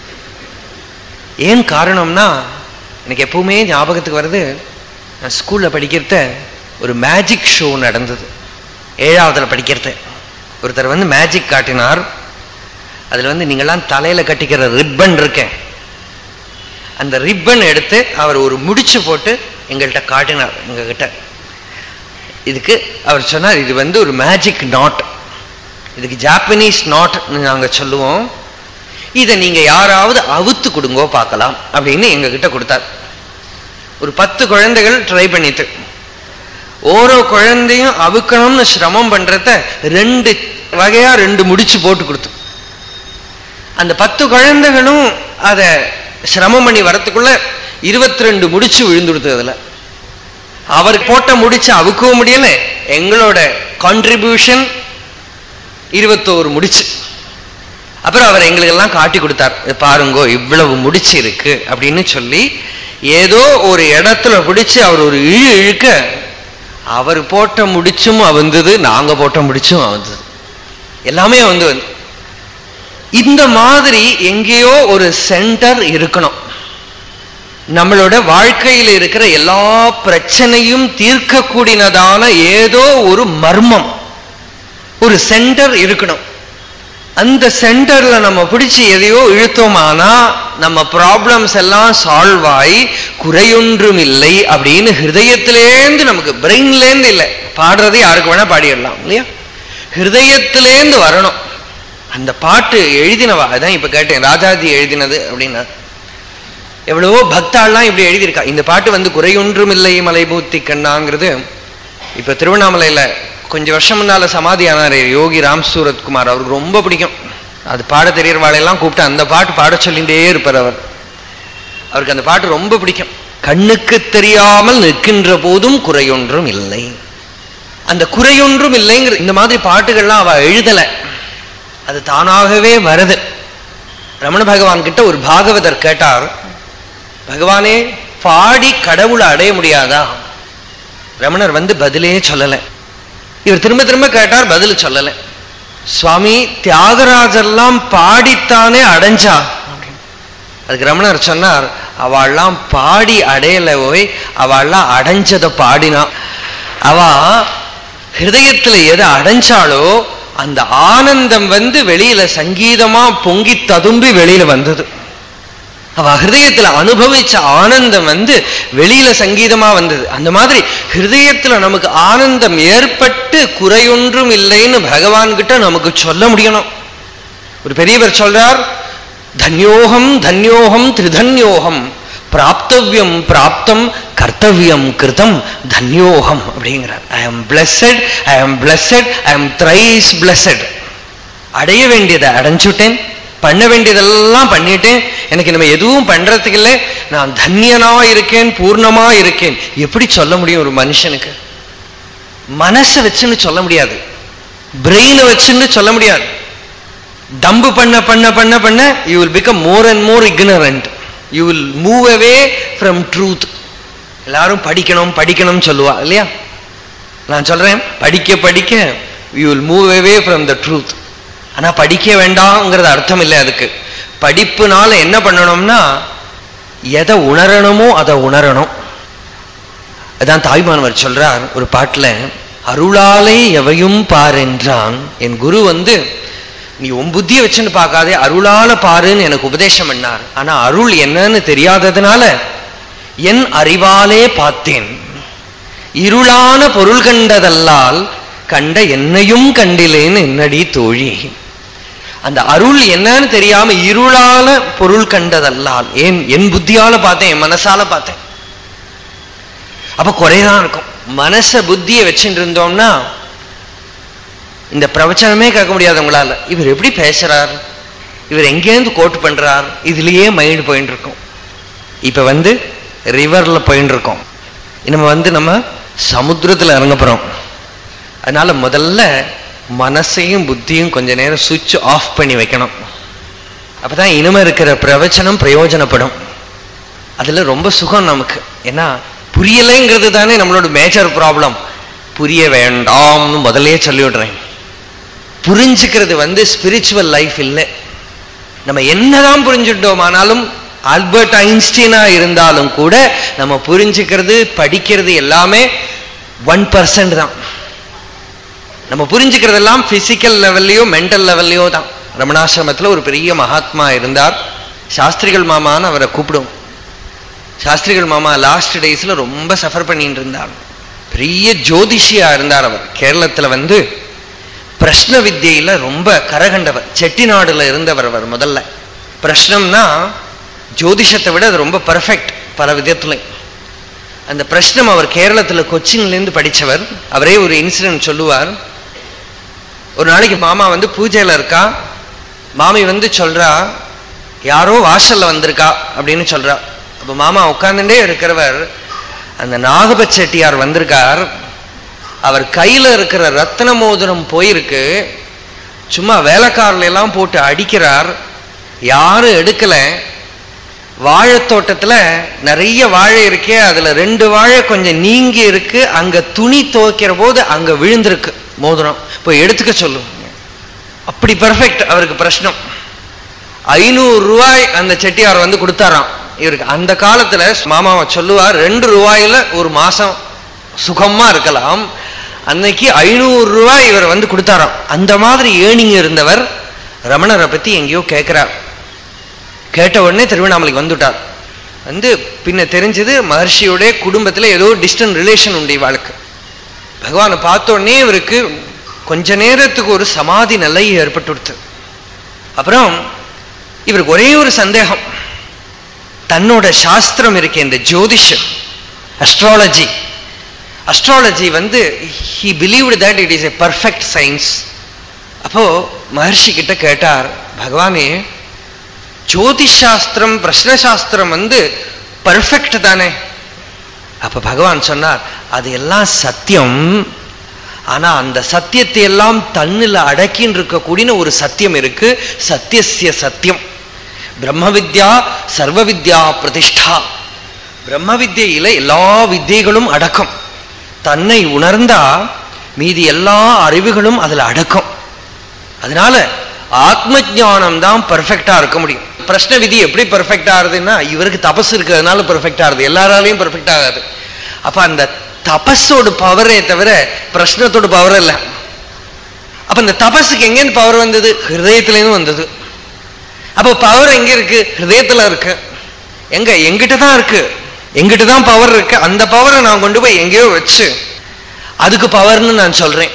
ஏன் காரணம்னா எனக்கு எப்பவுமே ஞாபகத்துக்கு வருது நான் ஸ்கூல்ல படிக்கிறத ஒரு மேஜிக் ஷோ நடந்தது ஏழாவதுல படிக்கிறத ஒருத்தர் வந்து மேஜிக் காட்டினார் அதுல வந்து நீங்கெல்லாம் தலையில கட்டிக்கிற ரிப்பன் இருக்கேன் அந்த ரிப்பன் எடுத்து அவர் ஒரு முடிச்சு போட்டு எங்கள்கிட்ட காட்டினார் எங்ககிட்ட இதுக்கு அவர் சொன்னார் இது வந்து ஒரு மேஜிக் நாட் இதுக்கு ஜாப்பனீஸ் நாட் நாங்க சொல்லுவோம் இதை நீங்க யாராவது அவுத்து கொடுங்கோ பார்க்கலாம் அப்படின்னு எங்க கிட்ட கொடுத்தார் ஒரு பத்து குழந்தைகள் ட்ரை பண்ணிட்டு ஓரோ குழந்தையும் அவுக்கணும்னு சிரமம் பண்றத ரெண்டு வகையா ரெண்டு முடிச்சு போட்டு கொடுத்து அந்த பத்து குழந்தைகளும் அதை சிரமம் பண்ணி வரத்துக்குள்ள இருபத்தி ரெண்டு முடிச்சு விழுந்துடுது அதுல அவர் போட்ட முடிச்சு அவுக்கவும் முடியல எங்களோட கான்ட்ரிபியூஷன் இருபத்தோரு முடிச்சு அப்புறம் அவர் எங்களுக்கு எல்லாம் காட்டி கொடுத்தார் பாருங்கோ இவ்வளவு முடிச்சு இருக்கு அப்படின்னு சொல்லி ஏதோ ஒரு இடத்துல பிடிச்சு அவர் ஒரு இழு இழுக்க அவர் போட்ட முடிச்சும் அவந்தது நாங்க போட்ட முடிச்சும் அவந்தது எல்லாமே வந்து வந்து இந்த மாதிரி எங்கேயோ ஒரு சென்டர் இருக்கணும் நம்மளோட வாழ்க்கையில் இருக்கிற எல்லா பிரச்சனையும் தீர்க்கக்கூடியதான ஏதோ ஒரு மர்மம் ஒரு சென்டர் இருக்கணும் அந்த சென்டர்ல நம்ம பிடிச்சு எதையோ இழுத்தோமானா நம்ம ப்ராப்ளம்ஸ் எல்லாம் சால்வ் ஆகி குறையொன்றும் இல்லை அப்படின்னு ஹிருதயத்திலேந்து நமக்கு பிரெயின்லேருந்து இல்லை பாடுறது யாருக்கு வேணா பாடிடலாம் இல்லையா ஹிருதயத்திலேந்து வரணும் அந்த பாட்டு எழுதினவா அதான் இப்ப கேட்டேன் ராஜாஜி எழுதினது அப்படின்னா எவ்வளவோ பக்தாள்லாம் இப்படி எழுதியிருக்கா இந்த பாட்டு வந்து குறையொன்றும் இல்லை மலைபூத்தி கண்ணாங்கிறது இப்ப திருவண்ணாமலையில கொஞ்சம் வருஷம் முன்னால சமாதி ஆனாரு யோகி ராம் சூரத் குமார் அவருக்கு ரொம்ப பிடிக்கும் அது பாட தெரியறவாளையெல்லாம் கூப்பிட்டு அந்த பாட்டு பாட சொல்லிகிட்டே இருப்பார் அவர் அவருக்கு அந்த பாட்டு ரொம்ப பிடிக்கும் கண்ணுக்கு தெரியாமல் நிற்கின்ற போதும் குறையொன்றும் இல்லை அந்த குறையொன்றும் இல்லைங்கிற இந்த மாதிரி பாட்டுகள்லாம் அவ எழுதல அது தானாகவே வருது ரமண பகவான் கிட்ட ஒரு பாகவதர் கேட்டார் பகவானே பாடி கடவுளை அடைய முடியாதா ரமணர் வந்து பதிலே சொல்லலை இவர் திரும்ப திரும்ப கேட்டார் பதில் சொல்லல சுவாமி தியாகராஜெல்லாம் பாடித்தானே அடைஞ்சா அதுக்கு ரமணர் சொன்னார் அவள்லாம் பாடி அடையல போய் அவள்லாம் அடைஞ்சதை பாடினா அவ ஹிருதயத்துல எதை அடைஞ்சாலோ அந்த ஆனந்தம் வந்து வெளியில சங்கீதமா பொங்கி ததும்பி வெளியில வந்தது அவ ஹிருதயத்துல அனுபவிச்ச ஆனந்தம் வந்து வெளியில சங்கீதமா வந்தது அந்த மாதிரி ஹிருதயத்துல நமக்கு ஆனந்தம் ஏற்பட்டு குறையொன்றும் இல்லைன்னு பகவான் கிட்ட நமக்கு சொல்ல முடியணும் ஒரு பெரியவர் சொல்றார் தன்யோகம் தன்யோகம் திரிதன்யோகம் பிராப்தவியம் பிராப்தம் கர்த்தவியம் கிருதம் தன்யோகம் அப்படிங்கிறார் I am blessed I am blessed I am thrice blessed அடைய வேண்டியதை அடைஞ்சுட்டேன் பண்ண வேண்டியதெல்லாம் பண்ணிட்டேன் எனக்கு நம்ம எதுவும் பண்றதுக்கு இல்லை நான் தன்யனா இருக்கேன் பூர்ணமா இருக்கேன் எப்படி சொல்ல முடியும் ஒரு மனுஷனுக்கு மனசை வச்சுன்னு சொல்ல முடியாது பிரெயினை வச்சுன்னு சொல்ல முடியாது டம்பு பண்ண பண்ண பண்ண பண்ண you will become more and more ignorant you will move away from truth எல்லாரும் படிக்கணும் படிக்கணும் சொல்லுவா இல்லையா நான் சொல்றேன் படிக்க படிக்க you will move away from the truth ஆனா படிக்க வேண்டாம்ங்கிறது அர்த்தம் இல்லை அதுக்கு படிப்புனால என்ன பண்ணணும்னா எதை உணரணுமோ அதை உணரணும் அதான் தாய்மானவர் சொல்றார் ஒரு பாட்டுல அருளாலே எவையும் பார் என்றான் என் குரு வந்து நீ உன் புத்தியை வச்சுன்னு பார்க்காதே அருளால பாருன்னு எனக்கு உபதேசம் பண்ணார் ஆனா அருள் என்னன்னு தெரியாததுனால என் அறிவாலே பார்த்தேன் இருளான பொருள் கண்டதல்லால் கண்ட என்னையும் கண்டிலேன் என்னடி தோழி அந்த அருள் என்னன்னு தெரியாம இருளான பொருள் கண்டதல்லால் ஏன் என் புத்தியால பார்த்தேன் என் மனசால பார்த்தேன் அப்ப குறைதான் இருக்கும் மனச புத்தியை வச்சுட்டு இருந்தோம்னா இந்த பிரவச்சனமே கேட்க முடியாது உங்களால இவர் எப்படி பேசுறார் இவர் எங்கேருந்து கோட் பண்றார் இதுலயே மைண்ட் போயிட்டு இருக்கும் இப்ப வந்து ரிவர்ல போயிட்டு இருக்கோம் நம்ம வந்து நம்ம சமுத்திரத்துல இறங்க போறோம் அதனால முதல்ல மனசையும் புத்தியும் கொஞ்ச நேரம் சுவிட்ச் ஆஃப் பண்ணி வைக்கணும் அப்பதான் இனிமே இருக்கிற பிரவச்சனம் பிரயோஜனப்படும் அதுல ரொம்ப சுகம் நமக்கு ஏன்னா புரியலைங்கிறது தானே நம்மளோட மேஜர் ப்ராப்ளம் புரிய வேண்டாம்னு முதலே சொல்லிவிடுறேன் புரிஞ்சுக்கிறது வந்து ஸ்பிரிச்சுவல் லைஃப் இல்லை நம்ம என்னதான் புரிஞ்சுட்டோமானாலும் ஆல்பர்ட் ஐன்ஸ்டீனா இருந்தாலும் கூட நம்ம புரிஞ்சுக்கிறது படிக்கிறது எல்லாமே ஒன் பர்சன்ட் தான் நம்ம புரிஞ்சுக்கிறதெல்லாம் பிசிக்கல் லெவல்லையோ மென்டல் லெவல்லையோ தான் ரமணாசிரமத்துல ஒரு பெரிய மகாத்மா இருந்தார் சாஸ்திரிகள் மாமான்னு அவரை கூப்பிடும் சாஸ்திரிகள் மாமா லாஸ்ட் டேஸ்ல ரொம்ப சஃபர் பண்ணிட்டு இருந்தார் பெரிய ஜோதிஷியா இருந்தார் அவர் கேரளத்துல வந்து பிரஷ்ன வித்தியில ரொம்ப கரகண்டவர் செட்டிநாடுல இருந்தவர் அவர் முதல்ல பிரஷ்னம்னா ஜோதிஷத்தை விட அது ரொம்ப பர்ஃபெக்ட் பல விதத்துலையும் அந்த பிரஷ்னம் அவர் கேரளத்துல கொச்சின்லேருந்து படிச்சவர் அவரே ஒரு இன்சிடென்ட் சொல்லுவார் ஒரு நாளைக்கு மாமா வந்து பூஜையில இருக்கா மாமி வந்து சொல்றா யாரோ வாசல்ல வந்திருக்கா அப்படின்னு சொல்றா அப்ப மாமா உட்கார்ந்துட்டே இருக்கிறவர் அந்த நாகப செட்டியார் வந்திருக்கார் அவர் கையில இருக்கிற ரத்ன மோதிரம் போயிருக்கு சும்மா வேலைக்காரில் எல்லாம் போட்டு அடிக்கிறார் யாரும் எடுக்கல வாழைத்தோட்டத்துல நிறைய வாழை இருக்கே அதுல ரெண்டு வாழை கொஞ்சம் நீங்கி இருக்கு அங்க துணி துவைக்கிற போது அங்க விழுந்திருக்கு மோதிரம் போய் எடுத்துக்க சொல்லும் அப்படி பெர்ஃபெக்ட் அவருக்கு பிரச்சனம் ஐநூறு ரூபாய் அந்த செட்டியார் வந்து கொடுத்தாராம் இவருக்கு அந்த காலத்துல மாமாவை சொல்லுவார் ரெண்டு ரூபாயில ஒரு மாசம் சுகமா இருக்கலாம் அன்னைக்கு ஐநூறு ரூபாய் இவர் வந்து கொடுத்தாராம் அந்த மாதிரி ஏணிங்க இருந்தவர் ரமணரை பத்தி எங்கேயோ கேட்கிறார் கேட்ட உடனே திருவண்ணாமலைக்கு வந்துட்டார் வந்து பின்ன தெரிஞ்சது மகர்ஷியோட குடும்பத்துல ஏதோ டிஸ்டன்ட் ரிலேஷன் உண்டு இவாளுக்கு பகவானை பார்த்த உடனே இவருக்கு கொஞ்ச நேரத்துக்கு ஒரு சமாதி நிலை ஏற்பட்டு அப்புறம் இவருக்கு ஒரே ஒரு சந்தேகம் தன்னோட சாஸ்திரம் இருக்கே இந்த ஜோதிஷம் அஸ்ட்ராலஜி அஸ்ட்ராலஜி வந்து he believed that it is a perfect science அப்போ மகர்ஷி கிட்ட கேட்டார் பகவானே ஜோதிஷ் சாஸ்திரம் பிரஷ்னசாஸ்திரம் வந்து பர்ஃபெக்ட் தானே அப்ப பகவான் சொன்னார் அது எல்லாம் சத்தியம் ஆனா அந்த சத்தியத்தை எல்லாம் தன்னில் அடக்கின்னு இருக்கக்கூடிய ஒரு சத்தியம் இருக்கு சத்தியசிய சத்தியம் பிரம்ம வித்யா சர்வ வித்யா பிரதிஷ்டா பிரம்ம வித்தியில எல்லா வித்தியைகளும் அடக்கம் தன்னை உணர்ந்தா மீதி எல்லா அறிவுகளும் அதுல அடக்கம் அதனால ஆத்ம ஜானம் தான் பர்ஃபெக்டா இருக்க முடியும் பிரஷ்ன விதி எப்படி பர்ஃபெக்ட் ஆகுதுன்னா இவருக்கு தபஸ் இருக்கிறதுனால பர்ஃபெக்ட் ஆகுது எல்லாராலையும் பர்ஃபெக்ட் ஆகாது அப்ப அந்த தபஸோட பவரே தவிர பிரஷ்னத்தோட பவர் இல்லை அப்ப இந்த தபஸுக்கு எங்கேருந்து பவர் வந்தது ஹிருதயத்திலேருந்து வந்தது அப்போ பவர் எங்க இருக்கு ஹிருதயத்துல இருக்கு எங்க எங்கிட்ட தான் இருக்கு எங்கிட்ட தான் பவர் இருக்கு அந்த பவரை நான் கொண்டு போய் எங்கேயோ வச்சு அதுக்கு பவர்னு நான் சொல்றேன்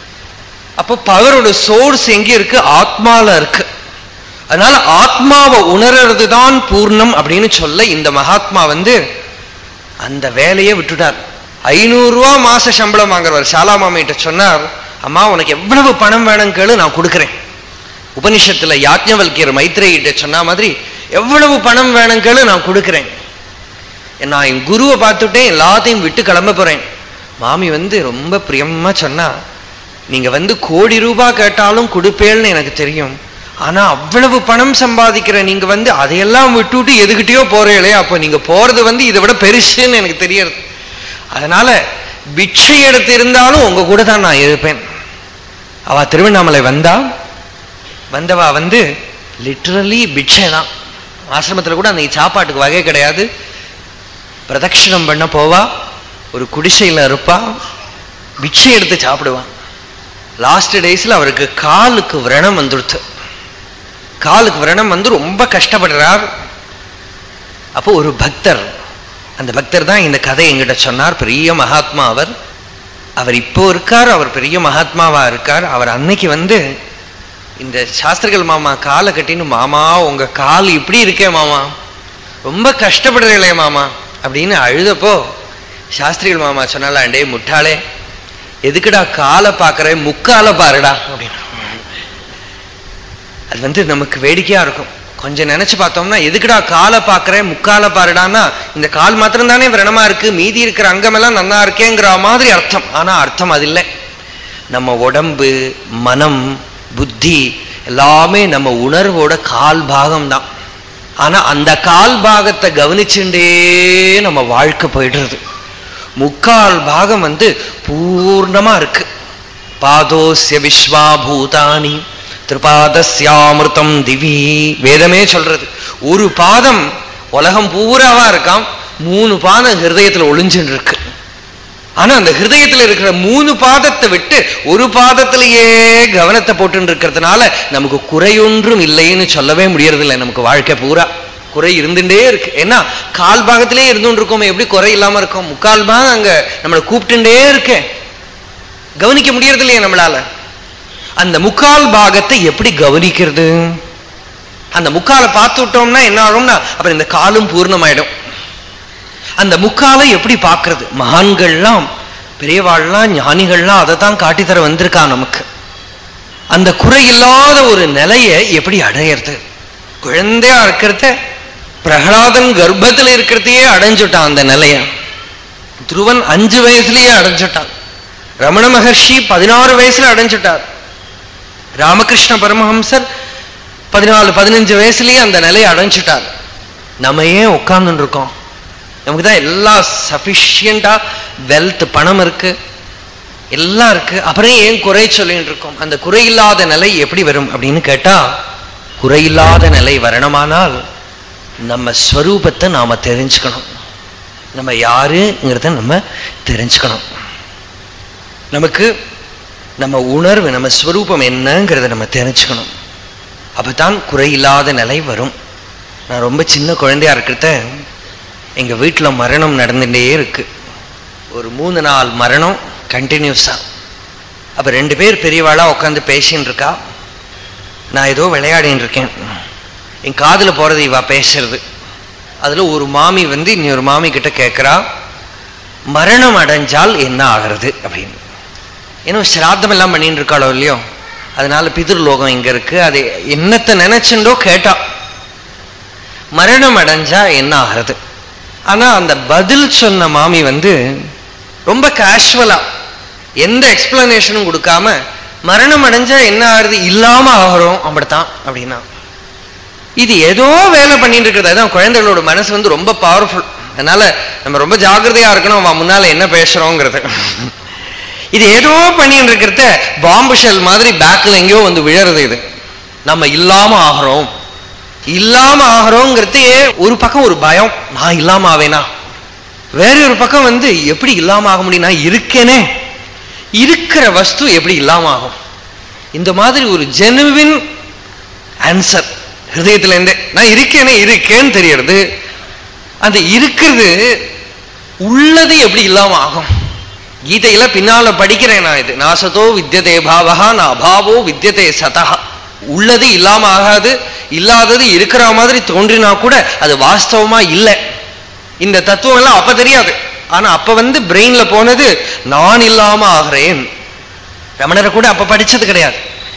அப்போ பவரோட சோர்ஸ் எங்க இருக்கு ஆத்மால இருக்கு அதனால ஆத்மாவை உணர்றது தான் பூர்ணம் அப்படின்னு சொல்ல இந்த மகாத்மா வந்து அந்த வேலையை விட்டுட்டார் ஐநூறு ரூபா மாச சம்பளம் வாங்குறவர் சாலா மாமிட்ட சொன்னார் அம்மா உனக்கு எவ்வளவு பணம் வேணும் கேளு நான் கொடுக்குறேன் உபனிஷத்துல யாஜ்ஞவல்கியர் மைத்ரேயிட்ட சொன்ன மாதிரி எவ்வளவு பணம் வேணும் கேளு நான் கொடுக்கிறேன் நான் என் குருவை பார்த்துட்டேன் எல்லாத்தையும் விட்டு கிளம்ப போறேன் மாமி வந்து ரொம்ப பிரியமா சொன்னா நீங்க வந்து கோடி ரூபாய் கேட்டாலும் கொடுப்பேன்னு எனக்கு தெரியும் ஆனா அவ்வளவு பணம் சம்பாதிக்கிற நீங்க வந்து அதையெல்லாம் விட்டுவிட்டு எதுகிட்டயோ போறீங்களே அப்ப நீங்க போறது வந்து இதை விட பெருசுன்னு எனக்கு தெரியறது அதனால பிட்சை எடுத்து இருந்தாலும் உங்க கூட தான் நான் இருப்பேன் அவ திருவண்ணாமலை வந்தா வந்தவா வந்து லிட்ரலி பிட்சை தான் ஆசிரமத்தில் கூட அந்த சாப்பாட்டுக்கு வகை கிடையாது பிரதட்சிணம் பண்ண போவா ஒரு குடிசையில் இருப்பா பிட்சை எடுத்து சாப்பிடுவான் லாஸ்ட் டேஸ்ல அவருக்கு காலுக்கு விரணம் வந்துடுத்து காலுக்கு விரணம் வந்து ரொம்ப கஷ்டப்படுறார் அப்போ ஒரு பக்தர் அந்த பக்தர் தான் இந்த கதை எங்கிட்ட சொன்னார் பெரிய மகாத்மா அவர் அவர் இப்போ இருக்கார் அவர் பெரிய மகாத்மாவா இருக்கார் அவர் அன்னைக்கு வந்து இந்த சாஸ்திரிகள் மாமா காலை கட்டின்னு மாமா உங்க கால் இப்படி இருக்கே மாமா ரொம்ப கஷ்டப்படுறீங்களே மாமா அப்படின்னு அழுதப்போ சாஸ்திரிகள் மாமா சொன்னால அண்டே முட்டாளே எதுக்குடா காலை பார்க்கற முக்கால பாருடா அப்படின்னு அது வந்து நமக்கு வேடிக்கையா இருக்கும் கொஞ்சம் நினைச்சு பார்த்தோம்னா எதுக்குடா காலை பார்க்கறேன் முக்கால பாருடான்னா இந்த கால் மாத்திரம் தானே விரணமா இருக்கு மீதி இருக்கிற அங்கமெல்லாம் நல்லா இருக்கேங்கிற மாதிரி அர்த்தம் ஆனா அர்த்தம் அது இல்லை நம்ம உடம்பு மனம் புத்தி எல்லாமே நம்ம உணர்வோட கால் பாகம் தான் ஆனா அந்த கால் பாகத்தை கவனிச்சுட்டே நம்ம வாழ்க்கை போயிடுறது முக்கால் பாகம் வந்து பூர்ணமா இருக்கு பாதோசிய விஸ்வா பூதானி திருபாதஸ்யாமிருத்தம் திவி வேதமே சொல்றது ஒரு பாதம் உலகம் பூராவா இருக்காம் மூணு பாதம் ஹிருதயத்துல ஒளிஞ்சுட்டு இருக்கு ஆனா அந்த ஹிருதயத்துல இருக்கிற மூணு பாதத்தை விட்டு ஒரு பாதத்திலேயே கவனத்தை போட்டு இருக்கிறதுனால நமக்கு குறையொன்றும் இல்லைன்னு சொல்லவே முடியறது இல்லை நமக்கு வாழ்க்கை பூரா குறை இருந்துட்டே இருக்கு ஏன்னா கால் பாகத்திலே இருந்துட்டு இருக்கோமே எப்படி குறை இல்லாம இருக்கும் முக்கால் பாகம் அங்க நம்மளை கூப்பிட்டுட்டே இருக்கேன் கவனிக்க முடியறது இல்லையா நம்மளால அந்த முக்கால் பாகத்தை எப்படி கவனிக்கிறது அந்த முக்காலை பார்த்து விட்டோம்னா என்ன ஆகும்னா அப்புறம் இந்த காலும் பூர்ணமாயிடும் அந்த முக்காலை எப்படி பார்க்கறது மகான்கள்லாம் பெரியவாள்லாம் ஞானிகள்லாம் அதை தான் காட்டித்தர வந்திருக்கா நமக்கு அந்த குறை இல்லாத ஒரு நிலையை எப்படி அடையிறது குழந்தையா இருக்கிறத பிரகலாதன் கர்ப்பத்தில் இருக்கிறதையே அடைஞ்சுட்டான் அந்த நிலைய துருவன் அஞ்சு வயசுலயே அடைஞ்சுட்டான் ரமண மகர்ஷி பதினாறு வயசுல அடைஞ்சுட்டார் ராமகிருஷ்ண பரமஹம்சர் பதினாலு பதினஞ்சு வயசுலயே அந்த நிலையை அடைஞ்சுட்டார் நம்ம ஏன் உட்கார்ந்துட்டு இருக்கோம் நமக்கு தான் எல்லாம் சபிஷியண்டா வெல்த் பணம் இருக்கு எல்லாம் இருக்கு அப்புறம் ஏன் குறை சொல்லிட்டு இருக்கோம் அந்த குறையில்லாத நிலை எப்படி வரும் அப்படின்னு கேட்டா குறையில்லாத நிலை வரணுமானால் நம்ம ஸ்வரூபத்தை நாம தெரிஞ்சுக்கணும் நம்ம யாருங்கிறத நம்ம தெரிஞ்சுக்கணும் நமக்கு நம்ம உணர்வு நம்ம ஸ்வரூபம் என்னங்கிறத நம்ம தெரிஞ்சுக்கணும் அப்பதான் குறையில்லாத நிலை வரும் நான் ரொம்ப சின்ன குழந்தையா இருக்கிறத எங்க வீட்டுல மரணம் நடந்துட்டே இருக்கு ஒரு மூணு நாள் மரணம் கண்டினியூஸா அப்ப ரெண்டு பேர் பெரியவாளா உட்காந்து பேசின்னு இருக்கா நான் ஏதோ விளையாடின்னு இருக்கேன் என் காதுல போறது இவா பேசுறது அதுல ஒரு மாமி வந்து இனி ஒரு மாமி கிட்ட கேட்கிறா மரணம் அடைஞ்சால் என்ன ஆகிறது அப்படின்னு ஏன்னா சிராத்தம் எல்லாம் பண்ணிட்டு இருக்காளோ இல்லையோ அதனால பிதிர்லோகம் இங்க இருக்கு அது என்னத்தை நினைச்சுண்டோ கேட்டா மரணம் அடைஞ்சா என்ன ஆகிறது ஆனா அந்த பதில் சொன்ன மாமி வந்து ரொம்ப கேஷுவலா எந்த எக்ஸ்பிளனேஷனும் கொடுக்காம மரணம் அடைஞ்சா என்ன ஆகுறது இல்லாம ஆகிறோம் அப்படித்தான் அப்படின்னா இது ஏதோ வேலை பண்ணிட்டு இருக்கிறது அதான் குழந்தைகளோட மனசு வந்து ரொம்ப பவர்ஃபுல் அதனால நம்ம ரொம்ப ஜாகிரதையா இருக்கணும் அவன் முன்னால என்ன பேசுறோங்கிறது இது ஏதோ பண்ணிட்டு இருக்கிறத பாம்பு ஷெல் மாதிரி பேக்ல எங்கேயோ வந்து விழறது இது நம்ம இல்லாம ஆகிறோம் இல்லாம ஆகிறோங்கிறது ஒரு பக்கம் ஒரு பயம் நான் இல்லாம ஆவேனா வேற ஒரு பக்கம் வந்து எப்படி இல்லாம ஆக முடியும் நான் இருக்கேனே இருக்கிற வஸ்து எப்படி இல்லாம ஆகும் இந்த மாதிரி ஒரு ஜெனுவின் ஆன்சர் ஹிருதயத்துல இருந்தே நான் இருக்கேனே இருக்கேன்னு தெரியறது அந்த இருக்கிறது உள்ளது எப்படி இல்லாம ஆகும் கீதையில பின்னால படிக்கிறேன் நான் இது நாசதோ வித்தியதே பாவகா நான் அபாவோ வித்தியதே சதா உள்ளது இல்லாம ஆகாது இல்லாதது இருக்கிற மாதிரி தோன்றினா கூட அது வாஸ்தவமா இல்லை இந்த தத்துவம் எல்லாம் அப்ப தெரியாது ஆனா அப்ப வந்து பிரெயின்ல போனது நான் இல்லாம ஆகிறேன் ரமணரை கூட அப்ப படிச்சது கிடையாது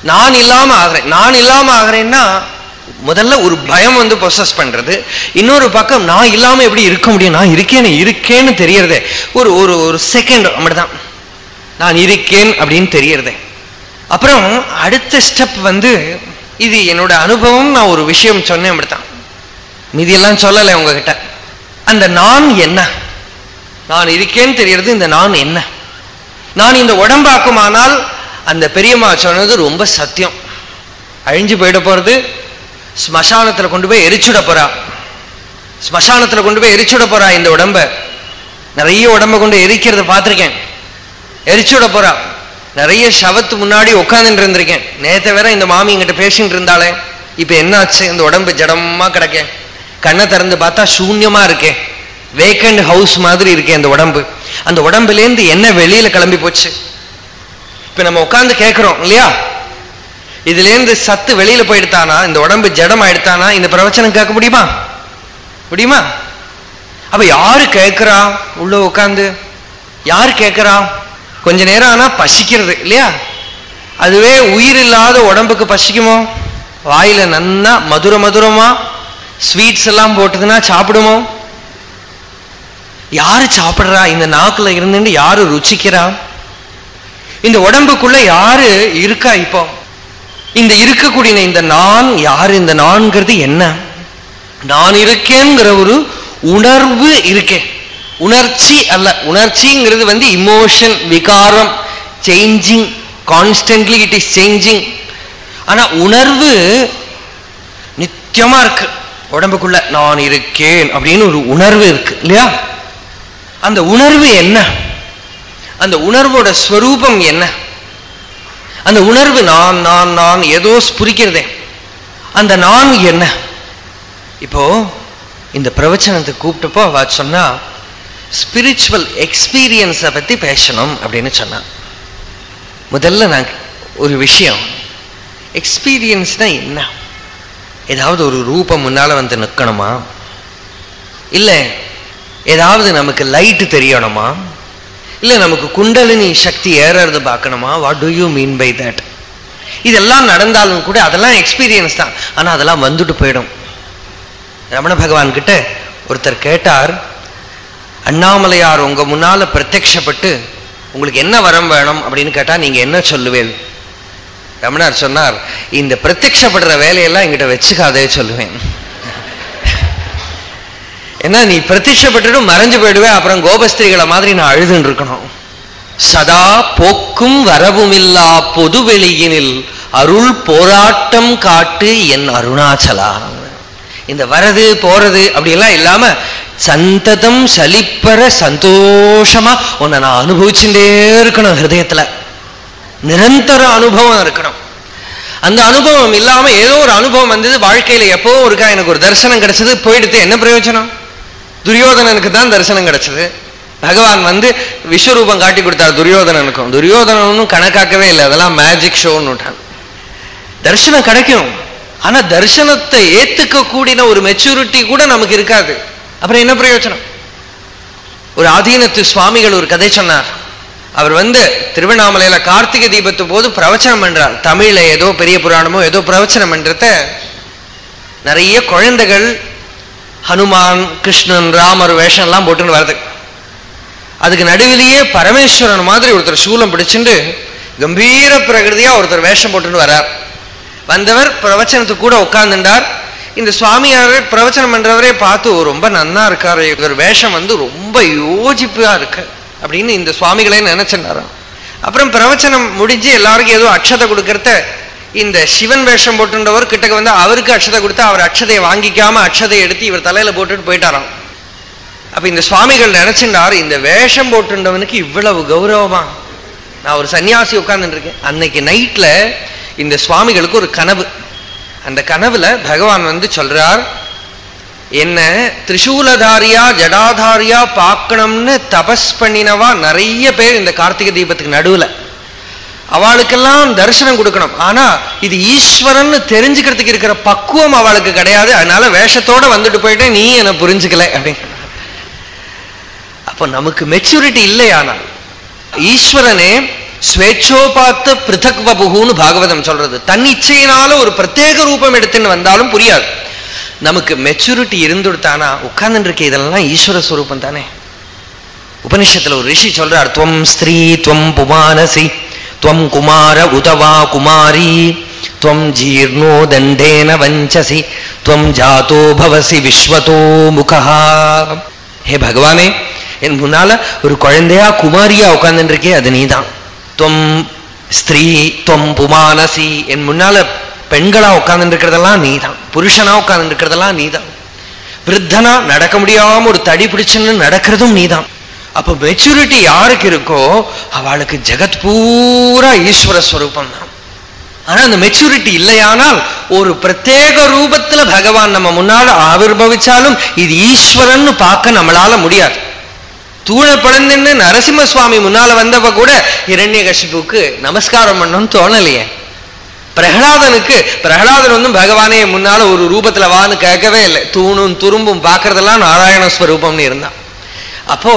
நான் இல்லாம ஆகிறேன் நான் இல்லாம ஆகிறேன்னா முதல்ல ஒரு பயம் வந்து பொசஸ் பண்றது இன்னொரு பக்கம் நான் இல்லாம எப்படி இருக்க முடியும் நான் இருக்கேன்னு இருக்கேன்னு தெரியறதே ஒரு ஒரு ஒரு செகண்ட் அப்படிதான் நான் இருக்கேன் அப்படின்னு தெரியறதே அப்புறம் அடுத்த ஸ்டெப் வந்து இது என்னோட அனுபவம் நான் ஒரு விஷயம் சொன்னேன் அப்படித்தான் மீதியெல்லாம் சொல்லலை உங்ககிட்ட அந்த நான் என்ன நான் இருக்கேன்னு தெரியறது இந்த நான் என்ன நான் இந்த உடம்பாக்குமானால் அந்த பெரியம்மா சொன்னது ரொம்ப சத்தியம் அழிஞ்சு போயிட போறது ஸ்மசானத்துல கொண்டு போய் எரிச்சுட போறா ஸ்மசானத்துல கொண்டு போய் எரிச்சுட போறா இந்த உடம்ப நிறைய உடம்ப கொண்டு எரிக்கிறத பார்த்திருக்கேன் எரிச்சுட போறா நிறைய சவத்து முன்னாடி உட்காந்துட்டு இருந்திருக்கேன் நேத்த வேற இந்த மாமி என்கிட்ட பேசிட்டு இருந்தாலே இப்ப என்னாச்சு இந்த உடம்பு ஜடமா கிடக்க கண்ணை திறந்து பார்த்தா சூன்யமா இருக்கே வேக்கண்ட் ஹவுஸ் மாதிரி இருக்கே அந்த உடம்பு அந்த உடம்புலேருந்து என்ன வெளியில கிளம்பி போச்சு இப்ப நம்ம உட்கார்ந்து கேட்கிறோம் இல்லையா இதுல இருந்து சத்து வெளியில போயிடுத்தானா இந்த உடம்பு ஜடம் ஆயிடுத்தானா இந்த பிரவச்சனம் கேட்க முடியுமா முடியுமா அப்ப யாரு கேட்கிறா உள்ள உட்கார்ந்து யாரு கேட்கிறா கொஞ்ச நேரம் ஆனா பசிக்கிறது இல்லையா அதுவே உயிர் இல்லாத உடம்புக்கு பசிக்குமோ வாயில நன்னா மதுர மதுரமா ஸ்வீட்ஸ் எல்லாம் போட்டதுன்னா சாப்பிடுமோ யாரு சாப்பிடுறா இந்த நாக்குல இருந்துட்டு யாரு ருச்சிக்கிறா இந்த உடம்புக்குள்ள யாரு இருக்கா இப்போ இந்த இருக்கக்கூடிய இந்த நான் யாரு இந்த நான்கிறது என்ன நான் இருக்கேங்கிற ஒரு உணர்வு இருக்கேன் உணர்ச்சி அல்ல உணர்ச்சிங்கிறது வந்து இமோஷன் விகாரம் changing constantly it is changing ஆனா உணர்வு நித்தியமா இருக்கு உடம்புக்குள்ள நான் இருக்கேன் அப்படின்னு ஒரு உணர்வு இருக்கு இல்லையா அந்த உணர்வு என்ன அந்த உணர்வோட ஸ்வரூபம் என்ன அந்த உணர்வு நான் நான் நான் ஏதோ ஸ்புரிக்கிறதே அந்த நான் என்ன இப்போ இந்த பிரவச்சனத்தை கூப்பிட்டப்போ அவ சொன்னா ஸ்பிரிச்சுவல் எக்ஸ்பீரியன்ஸை பத்தி பேசணும் அப்படின்னு சொன்னான் முதல்ல நான் ஒரு விஷயம் எக்ஸ்பீரியன்ஸ்னா என்ன ஏதாவது ஒரு ரூபம் முன்னால வந்து நிற்கணுமா இல்ல ஏதாவது நமக்கு லைட் தெரியணுமா இல்ல நமக்கு குண்டலினி சக்தி ஏறது பார்க்கணுமா what do you mean by that இதெல்லாம் நடந்தாலும் கூட அதெல்லாம் எக்ஸ்பீரியன்ஸ் தான் ஆனா அதெல்லாம் வந்துட்டு போயிடும் ரமண பகவான் கிட்ட ஒருத்தர் கேட்டார் அண்ணாமலையார் உங்க முன்னால பிரத்யக்ஷப்பட்டு உங்களுக்கு என்ன வரம் வேணும் அப்படின்னு கேட்டா நீங்க என்ன சொல்லுவேன் ரமணார் சொன்னார் இந்த பிரத்யக்ஷப்படுற வேலையெல்லாம் எங்கிட்ட வச்சுக்காதே சொல்லுவேன் ஏன்னா நீ பிரத்யட்சப்பட்டுட்டு மறைஞ்சு போயிடுவேன் அப்புறம் கோபஸ்திரிகளை மாதிரி நான் அழுதுன்னு இருக்கணும் சதா போக்கும் வரவுமில்லா பொதுவெளியினில் அருள் போராட்டம் காட்டு என் அருணாச்சலா இந்த வரது போறது அப்படியெல்லாம் இல்லாம சந்ததம் சலிப்பற சந்தோஷமா உன்னை நான் அனுபவிச்சுட்டே இருக்கணும் ஹிருதயத்துல நிரந்தர அனுபவம் இருக்கணும் அந்த அனுபவம் இல்லாம ஏதோ ஒரு அனுபவம் வந்தது வாழ்க்கையில எப்போ இருக்கா எனக்கு ஒரு தரிசனம் கிடைச்சது போயிடுத்து என்ன பிரயோஜனம் துரியோதனனுக்கு தான் தரிசனம் கிடைச்சது பகவான் வந்து விஸ்வரூபம் காட்டி கொடுத்தார் துரியோதனனுக்கும் துரியோதனன் ஒன்றும் கணக்காக்கவே இல்லை அதெல்லாம் மேஜிக் ஷோன்னு விட்டான் தரிசனம் கிடைக்கும் ஆனா தரிசனத்தை ஏத்துக்க கூடின ஒரு மெச்சூரிட்டி கூட நமக்கு இருக்காது அப்புறம் என்ன பிரயோஜனம் ஒரு ஆதீனத்து சுவாமிகள் ஒரு கதை சொன்னார் அவர் வந்து திருவண்ணாமலையில கார்த்திகை தீபத்து போது பிரவச்சனம் பண்றார் தமிழ்ல ஏதோ பெரிய புராணமோ ஏதோ பிரவச்சனம் பண்றத நிறைய குழந்தைகள் ஹனுமான் கிருஷ்ணன் ராமர் வேஷம் எல்லாம் போட்டுன்னு வருது அதுக்கு நடுவிலேயே பரமேஸ்வரன் மாதிரி ஒருத்தர் சூலம் பிடிச்சுட்டு கம்பீர பிரகிருதியா ஒருத்தர் வேஷம் போட்டுன்னு வரார் வந்தவர் பிரவச்சனத்துக்கு கூட உட்கார்ந்துட்டார் இந்த சுவாமியார் பிரவச்சனம் பண்றவரே பார்த்து "ஓ, ரொம்ப நன்னா இருக்காரு இவர் வேஷம் வந்து ரொம்ப யோசிப்பா இருக்கு அப்படின்னு இந்த சுவாமிகளே நினைச்சிருந்தாராம் அப்புறம் பிரவச்சனம் முடிஞ்சு எல்லாருக்கும் ஏதோ அக்ஷதை கொடுக்கறத இந்த சிவன் வேஷம் போட்டுன்றவர் கிட்டக்க வந்து அவருக்கு அக்ஷதை கொடுத்து அவர் அக்ஷதையை வாங்கிக்காம அக்ஷதையை எடுத்து இவர் தலையில போட்டுட்டு போயிட்டாராம் அப்ப இந்த சுவாமிகள் நினைச்சிருந்தார் இந்த வேஷம் போட்டுண்டவனுக்கு இவ்வளவு கௌரவமா நான் ஒரு சன்னியாசி உட்கார்ந்துட்டு இருக்கேன் அன்னைக்கு நைட்ல இந்த சுவாமிகளுக்கு ஒரு கனவு அந்த கனவுல பகவான் வந்து சொல்றார் என்ன திரிசூலதாரியா ஜடாதாரியா பார்க்கணும்னு தபஸ் பண்ணினவா நிறைய பேர் இந்த கார்த்திகை தீபத்துக்கு நடுவுல அவளுக்கெல்லாம் தரிசனம் கொடுக்கணும் ஆனா இது ஈஸ்வரன் தெரிஞ்சுக்கிறதுக்கு இருக்கிற பக்குவம் அவளுக்கு கிடையாது அதனால வேஷத்தோட வந்துட்டு போயிட்டு நீ என்ன புரிஞ்சுக்கல அப்படின்னு அப்போ நமக்கு மெச்சூரிட்டி இல்லையானால் ஈஸ்வரனே ஸ்வேச்சோபாத்த பிருத்தக் வபுகுன்னு பாகவதம் சொல்றது தன் இச்சையினால ஒரு பிரத்யேக ரூபம் எடுத்துன்னு வந்தாலும் புரியாது நமக்கு மெச்சூரிட்டி இருந்துடுத்தானா உட்கார்ந்துட்டு இருக்க இதெல்லாம் ஈஸ்வர ஸ்வரூபம் தானே உபனிஷத்துல ஒரு ரிஷி சொல்றார் துவம் ஸ்திரீ துவம் புமானசி துவம் குமார உதவா குமாரி துவம் ஜீர்ணோ தண்டேன வஞ்சசி துவம் ஜாத்தோ பவசி விஸ்வதோ முகா ஹே பகவானே என் முன்னால ஒரு குழந்தையா குமாரியா உட்கார்ந்துட்டு இருக்கே அது நீதான் துவம் ஸ்திரீ துவம் புமானசி என் முன்னால பெண்களா உட்கார்ந்துட்டு இருக்கிறதெல்லாம் நீதான் புருஷனா உட்கார்ந்துட்டு இருக்கிறதெல்லாம் நீதான் விருத்தனா நடக்க முடியாம ஒரு தடி பிடிச்சுன்னு நடக்கிறதும் நீதான் அப்ப மெச்சூரிட்டி யாருக்கு இருக்கோ அவளுக்கு ஜெகத் பூரா ஈஸ்வர ஸ்வரூபம் தான் ஆனா அந்த மெச்சூரிட்டி இல்லையானால் ஒரு பிரத்யேக ரூபத்துல பகவான் நம்ம முன்னால ஆவிர்வவிச்சாலும் இது ஈஸ்வரன் பார்க்க நம்மளால முடியாது தூண பிளந்துன்னு நரசிம்ம சுவாமி முன்னால வந்தப்ப கூட இரண்ய கஷிப்புக்கு நமஸ்காரம் பண்ணணும்னு தோணலையே பிரகலாதனுக்கு பிரகலாதன் வந்து பகவானே முன்னால ஒரு ரூபத்துல வான்னு கேட்கவே இல்லை தூணும் துரும்பும் பார்க்கறதெல்லாம் நாராயண ஸ்வரூபம்னு இருந்தான் அப்போ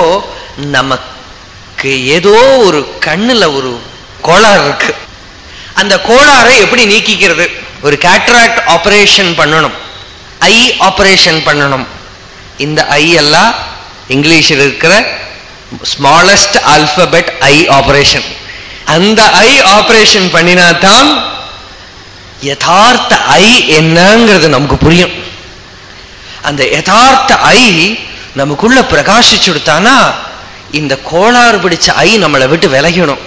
நமக்கு ஏதோ ஒரு கண்ணுல ஒரு கோளாறு இருக்கு அந்த கோளாறை எப்படி நீக்கிக்கிறது ஒரு கேட்ராக்ட் ஆபரேஷன் பண்ணணும் ஐ ஆபரேஷன் பண்ணணும் இந்த ஐ எல்லாம் இங்கிலீஷில் இருக்கிற ஸ்மாலஸ்ட் ஆல்பபெட் ஐ ஆபரேஷன் அந்த ஐ ஆபரேஷன் பண்ணினா தான் யதார்த்த ஐ என்னங்கிறது நமக்கு புரியும் அந்த யதார்த்த ஐ நமக்குள்ள பிரகாசிச்சுடுத்தானா இந்த கோளாறு பிடிச்ச ஐ நம்மளை விட்டு விலகிடும்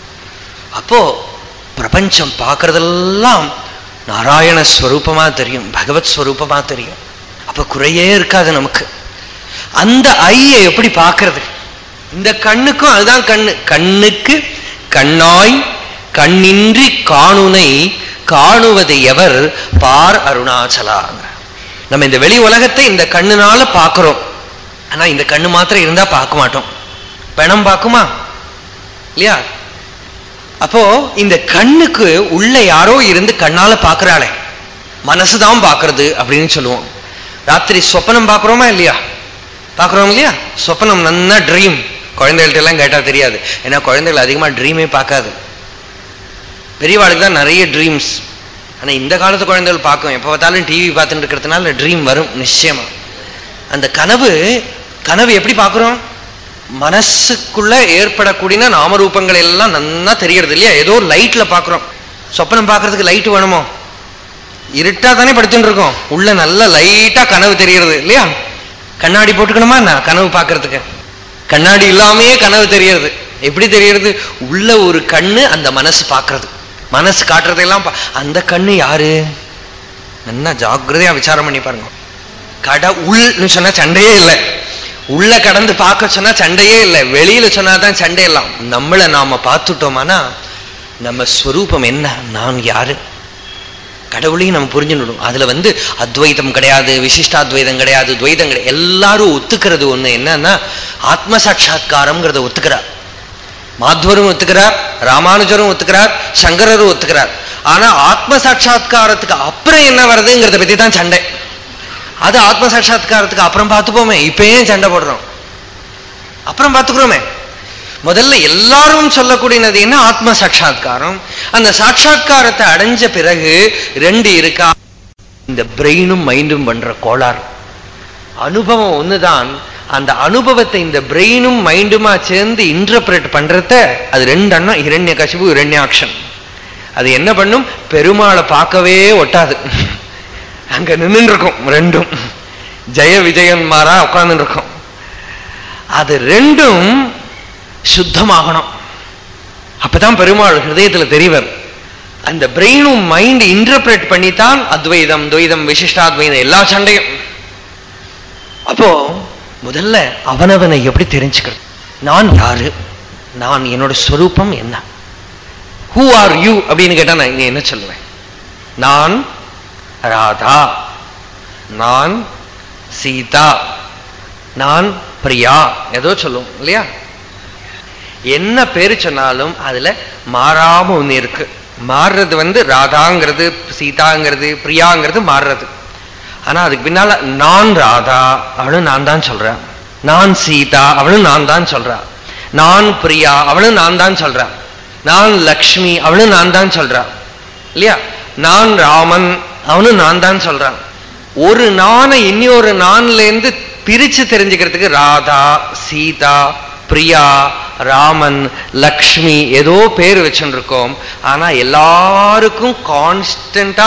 அப்போ பிரபஞ்சம் பார்க்கறதெல்லாம் நாராயண ஸ்வரூபமா தெரியும் பகவத் ஸ்வரூபமா தெரியும் அப்ப குறையே இருக்காது நமக்கு அந்த ஐயை எப்படி பார்க்கறது இந்த கண்ணுக்கும் அதுதான் கண்ணு கண்ணுக்கு கண்ணாய் கண்ணின்றி காணுனை காணுவது எவர் பார் அருணாச்சலாங்க நம்ம இந்த வெளி உலகத்தை இந்த கண்ணுனால பார்க்கிறோம் ஆனா இந்த கண்ணு மாத்திரம் இருந்தா பார்க்க மாட்டோம் பணம் பார்க்குமா இல்லையா அப்போ இந்த கண்ணுக்கு உள்ள யாரோ இருந்து கண்ணால பார்க்கறாளே மனசுதான் பார்க்கறது அப்படின்னு சொல்லுவோம் ராத்திரி சொப்பனம் பார்க்கிறோமா இல்லையா பார்க்குறோம் இல்லையா சொப்பனம் நன்னா ட்ரீம் குழந்தைகள்ட்ட எல்லாம் கேட்டா தெரியாது ஏன்னா குழந்தைகள் அதிகமா ட்ரீமே பார்க்காது பெரியவாளுக்கு தான் நிறைய ட்ரீம்ஸ் ஆனா இந்த காலத்து குழந்தைகள் பார்க்கும் எப்போ பார்த்தாலும் டிவி பார்த்துட்டு இருக்கிறதுனால ட்ரீம் வரும் நிச்சயமா அந்த கனவு கனவு எப்படி பார்க்குறோம் மனசுக்குள்ள ஏற்படக்கூடிய நாமரூபங்கள் எல்லாம் நன்னா தெரியறது இல்லையா ஏதோ ஒரு லைட்ல பார்க்குறோம் சொப்பனம் பார்க்கறதுக்கு லைட் வேணுமோ இருட்டா தானே படுத்துட்டு இருக்கோம் உள்ள நல்ல லைட்டா கனவு தெரியறது இல்லையா கண்ணாடி போட்டுக்கணுமா நான் கனவு பார்க்கறதுக்கு கண்ணாடி இல்லாமையே கனவு தெரியறது எப்படி தெரியறது உள்ள ஒரு கண்ணு அந்த மனசு பார்க்கறது மனசு காட்டுறதெல்லாம் பா- அந்த கண்ணு யாரு நல்லா ஜாக்கிரதையா விசாரம் பண்ணி பாருங்க கட உள்னு சொன்னா சண்டையே இல்லை உள்ள கடந்து பார்க்க சொன்னா சண்டையே இல்லை வெளியில சொன்னாதான் சண்டை எல்லாம் நம்மளை நாம பார்த்துட்டோமானா நம்ம ஸ்வரூபம் என்ன நான் யாரு கடவுளையும் நம்ம புரிஞ்சுடணும் அதுல வந்து அத்வைதம் கிடையாது விசிஷ்டாத்வைதம் கிடையாது துவைதம் கிடையாது எல்லாரும் ஒத்துக்கிறது ஒண்ணு என்னன்னா ஆத்ம சாட்சா்காரம்ங்கிறத ஒத்துக்கிறார் மாத்வரும் ஒத்துக்கிறார் ராமானுஜரும் ஒத்துக்கிறார் சங்கரரும் ஒத்துக்கிறார் ஆனா ஆத்ம சாட்சா்காரத்துக்கு அப்புறம் என்ன வருதுங்கிறத பத்தி தான் சண்டை அது ஆத்ம சாட்சா்காரத்துக்கு அப்புறம் பார்த்துப்போமே இப்ப ஏன் சண்டை போடுறோம் அப்புறம் பார்த்துக்கிறோமே முதல்ல எல்லாரும் சொல்லக்கூடியது என்ன ஆத்ம சாட்சா்காரம் அந்த சாட்சா்காரத்தை அடைஞ்ச பிறகு ரெண்டு இருக்கா இந்த பிரெயினும் மைண்டும் பண்ற கோளாறு அனுபவம் ஒண்ணுதான் அந்த அனுபவத்தை இந்த பிரெயினும் மைண்டுமா சேர்ந்து இன்டர்பிரேட் பண்றத அது ரெண்டு அண்ணம் இரண்ய கசிவு இரண்யாக்ஷன் அது என்ன பண்ணும் பெருமாளை பார்க்கவே ஒட்டாது அங்க நின்று இருக்கும் ரெண்டும் ஜெய விஜயன்மாரா உட்கார்ந்து இருக்கும் அது ரெண்டும் சுத்தமாகணும் அப்பதான் பெருமாள் ஹிருதயத்துல தெரியவர் அந்த பிரெயினும் மைண்ட் இன்டர்பிரேட் பண்ணித்தான் அத்வைதம் துவைதம் விசிஷ்டாத்வைதம் எல்லா சண்டையும் அப்போ முதல்ல அவனவனை எப்படி தெரிஞ்சுக்கிறது நான் யாரு நான் என்னோட ஸ்வரூபம் என்ன ஹூ ஆர் யூ அப்படின்னு கேட்டா நான் இங்க என்ன சொல்லுவேன் நான் ராதா நான் சீதா நான் பிரியா ஏதோ சொல்லுவோம் இல்லையா என்ன பேரு சொன்னாலும் அதுல மாறாம ஒண்ணு இருக்கு மாறுறது வந்து ராதாங்கிறது சீதாங்கிறது பிரியாங்கிறது மாறுறது ஆனா அதுக்கு பின்னால நான் ராதா அவளும் நான் தான் சொல்றேன் நான் சீதா அவளும் நான் தான் சொல்றா நான் பிரியா அவளும் நான் தான் சொல்றேன் நான் லக்ஷ்மி அவளும் நான் தான் சொல்றான் இல்லையா நான் ராமன் அவனும் நான் தான் சொல்றான் ஒரு நானை இன்னொரு நான்ல இருந்து பிரிச்சு தெரிஞ்சுக்கிறதுக்கு ராதா சீதா பிரியா ராமன் லக்ஷ்மி ஏதோ பேர் வச்சுருக்கோம் ஆனா எல்லாருக்கும் கான்ஸ்டண்டா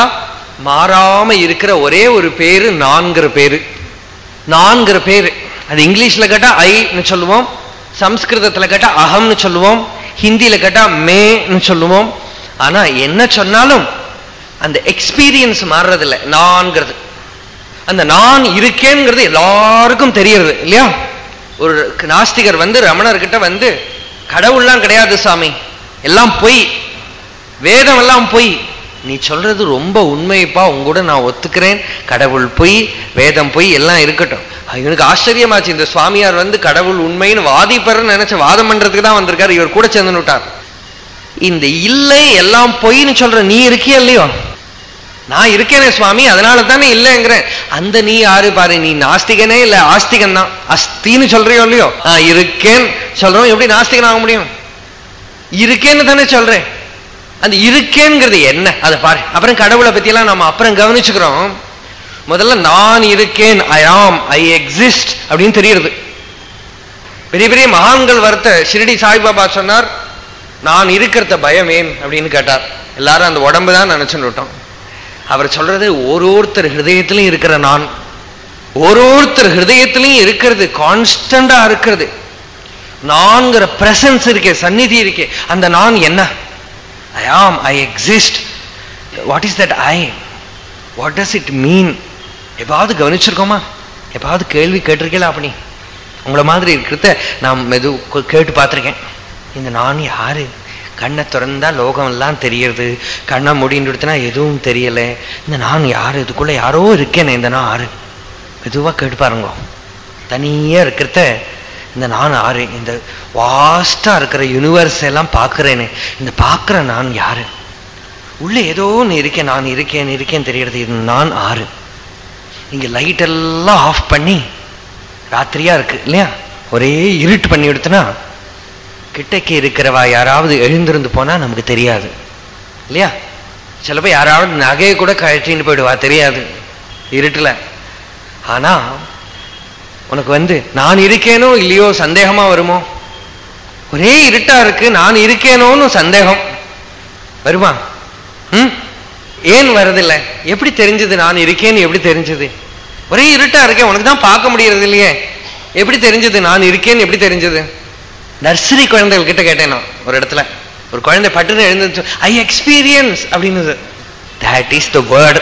மாறாம இருக்கிற ஒரே ஒரு பேரு நான்கிற பேரு நான்கிற பேரு அது இங்கிலீஷ்ல கேட்டா ஐன்னு சொல்லுவோம் சம்ஸ்கிருதத்துல கேட்டா அகம்னு சொல்லுவோம் ஹிந்தியில கேட்டா மேன்னு சொல்லுவோம் ஆனா என்ன சொன்னாலும் அந்த எக்ஸ்பீரியன்ஸ் மாறுறதில்லை நான்கிறது அந்த நான் இருக்கேங்கிறது எல்லாருக்கும் தெரியறது இல்லையா ஒரு நாஸ்திகர் வந்து ரமணர்கிட்ட வந்து கடவுள்லாம் கிடையாது சாமி எல்லாம் பொய் வேதம் எல்லாம் பொய் நீ சொல்றது ரொம்ப உண்மைப்பா உங்கூட நான் ஒத்துக்கிறேன் கடவுள் பொய் வேதம் பொய் எல்லாம் இருக்கட்டும் இவனுக்கு ஆச்சரியமாச்சு இந்த சுவாமியார் வந்து கடவுள் உண்மைன்னு வாதிப்பறன்னு நினைச்ச வாதம் பண்றதுக்கு தான் வந்திருக்காரு இவர் கூட சேர்ந்து விட்டார் இந்த இல்லை எல்லாம் பொய்ன்னு சொல்ற நீ இருக்கிய இல்லையோ நான் இருக்கேனே சுவாமி அதனால தானே இல்லைங்கிறேன் அந்த நீ யாரு பாரு நீ நாஸ்திகனே இல்ல ஆஸ்திகன் தான் அஸ்தின்னு சொல்றியோ இல்லையோ நான் இருக்கேன் சொல்றோம் எப்படி நாஸ்திகன் ஆக முடியும் இருக்கேன்னு தானே சொல்றேன் அந்த இருக்கேங்கிறது என்ன அதை பாரு அப்புறம் கடவுளை பத்தி எல்லாம் நம்ம அப்புறம் கவனிச்சுக்கிறோம் முதல்ல நான் இருக்கேன் ஐ ஆம் ஐ எக்ஸிஸ்ட் அப்படின்னு தெரியுது பெரிய பெரிய மகான்கள் வரத்த ஷிரடி சாய்பாபா சொன்னார் நான் இருக்கிறத பயமேன் அப்படின்னு கேட்டார் எல்லாரும் அந்த உடம்பு தான் நினைச்சுன்னு விட்டோம் அவர் சொல்றது ஒரு ஒருத்தர் ஹிருதயத்திலையும் இருக்கிற நான் ஒரு ஒருத்தர் ஹிருதயத்திலையும் இருக்கிறது கான்ஸ்டண்டா இருக்கிறது நான்கிற பிரசன்ஸ் இருக்கே சந்நிதி இருக்கே அந்த நான் என்ன I am I exist what is that I what does it mean எப்பாவது கவனிச்சிருக்கோமா எப்பாவது கேள்வி கேட்டிருக்கீங்களா அப்படி உங்களை மாதிரி இருக்கிறத நான் மெது கேட்டு பார்த்துருக்கேன் இந்த நான் யாரு கண்ணை திறந்தா லோகம் எல்லாம் தெரியறது கண்ணை முடிந்துடுத்துனா எதுவும் தெரியல இந்த நான் யாரு இதுக்குள்ள யாரோ இருக்கேனே இந்த நான் யாரு மெதுவா கேட்டு பாருங்க தனியா இருக்கிறத இந்த நான் ஆறு இந்த வாஸ்டா இருக்கிற யூனிவர்ஸ் எல்லாம் பார்க்கிறேனே இந்த பார்க்கிற நான் யாரு உள்ள ஏதோ ஒன்று இருக்கேன் நான் இருக்கேன் இருக்கேன் தெரியறது இது நான் ஆறு இங்க லைட் எல்லாம் ஆஃப் பண்ணி ராத்திரியா இருக்கு இல்லையா ஒரே இருட்டு பண்ணி எடுத்துனா கிட்டக்கு இருக்கிறவா யாராவது எழுந்திருந்து போனா நமக்கு தெரியாது இல்லையா சிலப்போ யாராவது நகையை கூட கழட்டின்னு போயிடுவா தெரியாது இருட்டுல ஆனா உனக்கு வந்து நான் இருக்கேனோ இல்லையோ சந்தேகமா வருமோ ஒரே இருட்டா இருக்கு நான் இருக்கேனோன்னு சந்தேகம் வருமா ம் ஏன் வரதில்லை எப்படி தெரிஞ்சது நான் இருக்கேன்னு எப்படி தெரிஞ்சது ஒரே இருட்டா இருக்கேன் உனக்கு தான் பார்க்க முடியறது இல்லையே எப்படி தெரிஞ்சது நான் இருக்கேன்னு எப்படி தெரிஞ்சது நர்சரி குழந்தைகள் கிட்ட கேட்டேன் நான் ஒரு இடத்துல ஒரு குழந்தை பட்டுன்னு எழுந்து ஐ எக்ஸ்பீரியன்ஸ் அப்படின்னு that is the word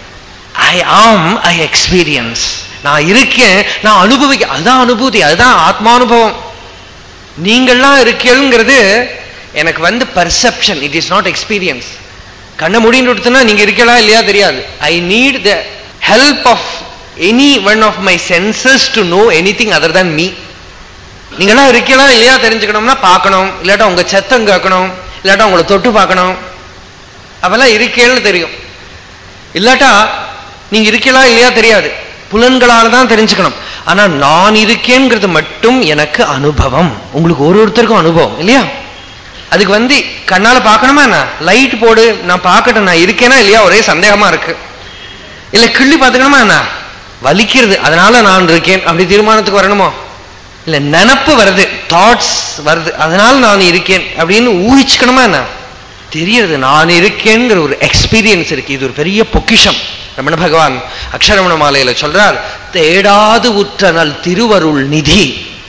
I am I experience நான் இருக்கேன் நான் அனுபவிக்க அதுதான் அனுபூதி அதுதான் ஆத்மானுபவம் நீங்கள்லாம் இருக்கேங்கிறது எனக்கு வந்து perception it is not experience கண்ணை முடின்னு கொடுத்தனா நீங்க இருக்கலாம் இல்லையா தெரியாது I need the help of any one of my senses to know anything other than me நீங்களாம் இருக்கலாம் இல்லையா தெரிஞ்சுக்கணும்னா பார்க்கணும் இல்லாட்டா உங்க சத்தம் கேட்கணும் இல்லாட்டா உங்களை தொட்டு பார்க்கணும் அவெல்லாம் இருக்கேன்னு தெரியும் இல்லாட்டா நீங்க இருக்கலாம் இல்லையா தெரியாது புலன்களால தான் தெரிஞ்சுக்கணும் ஆனா நான் இருக்கேங்கிறது மட்டும் எனக்கு அனுபவம் உங்களுக்கு ஒரு ஒருத்தருக்கும் அனுபவம் இல்லையா அதுக்கு வந்து கண்ணால பார்க்கணுமா என்ன லைட் போடு நான் பார்க்கட்டும் நான் இருக்கேனா இல்லையா ஒரே சந்தேகமா இருக்கு இல்ல கிள்ளி பார்த்துக்கணுமா என்ன வலிக்கிறது அதனால நான் இருக்கேன் அப்படி தீர்மானத்துக்கு வரணுமோ இல்ல நினப்பு வருது தாட்ஸ் வருது அதனால நான் இருக்கேன் அப்படின்னு ஊகிச்சுக்கணுமா என்ன தெரியறது நான் இருக்கேங்கிற ஒரு எக்ஸ்பீரியன்ஸ் இருக்கு இது ஒரு பெரிய பொக்கிஷம் ரமண பகவான் அக்ஷரமண மாலையில சொல்றார் தேடாது உற்றனல் திருவருள் நிதி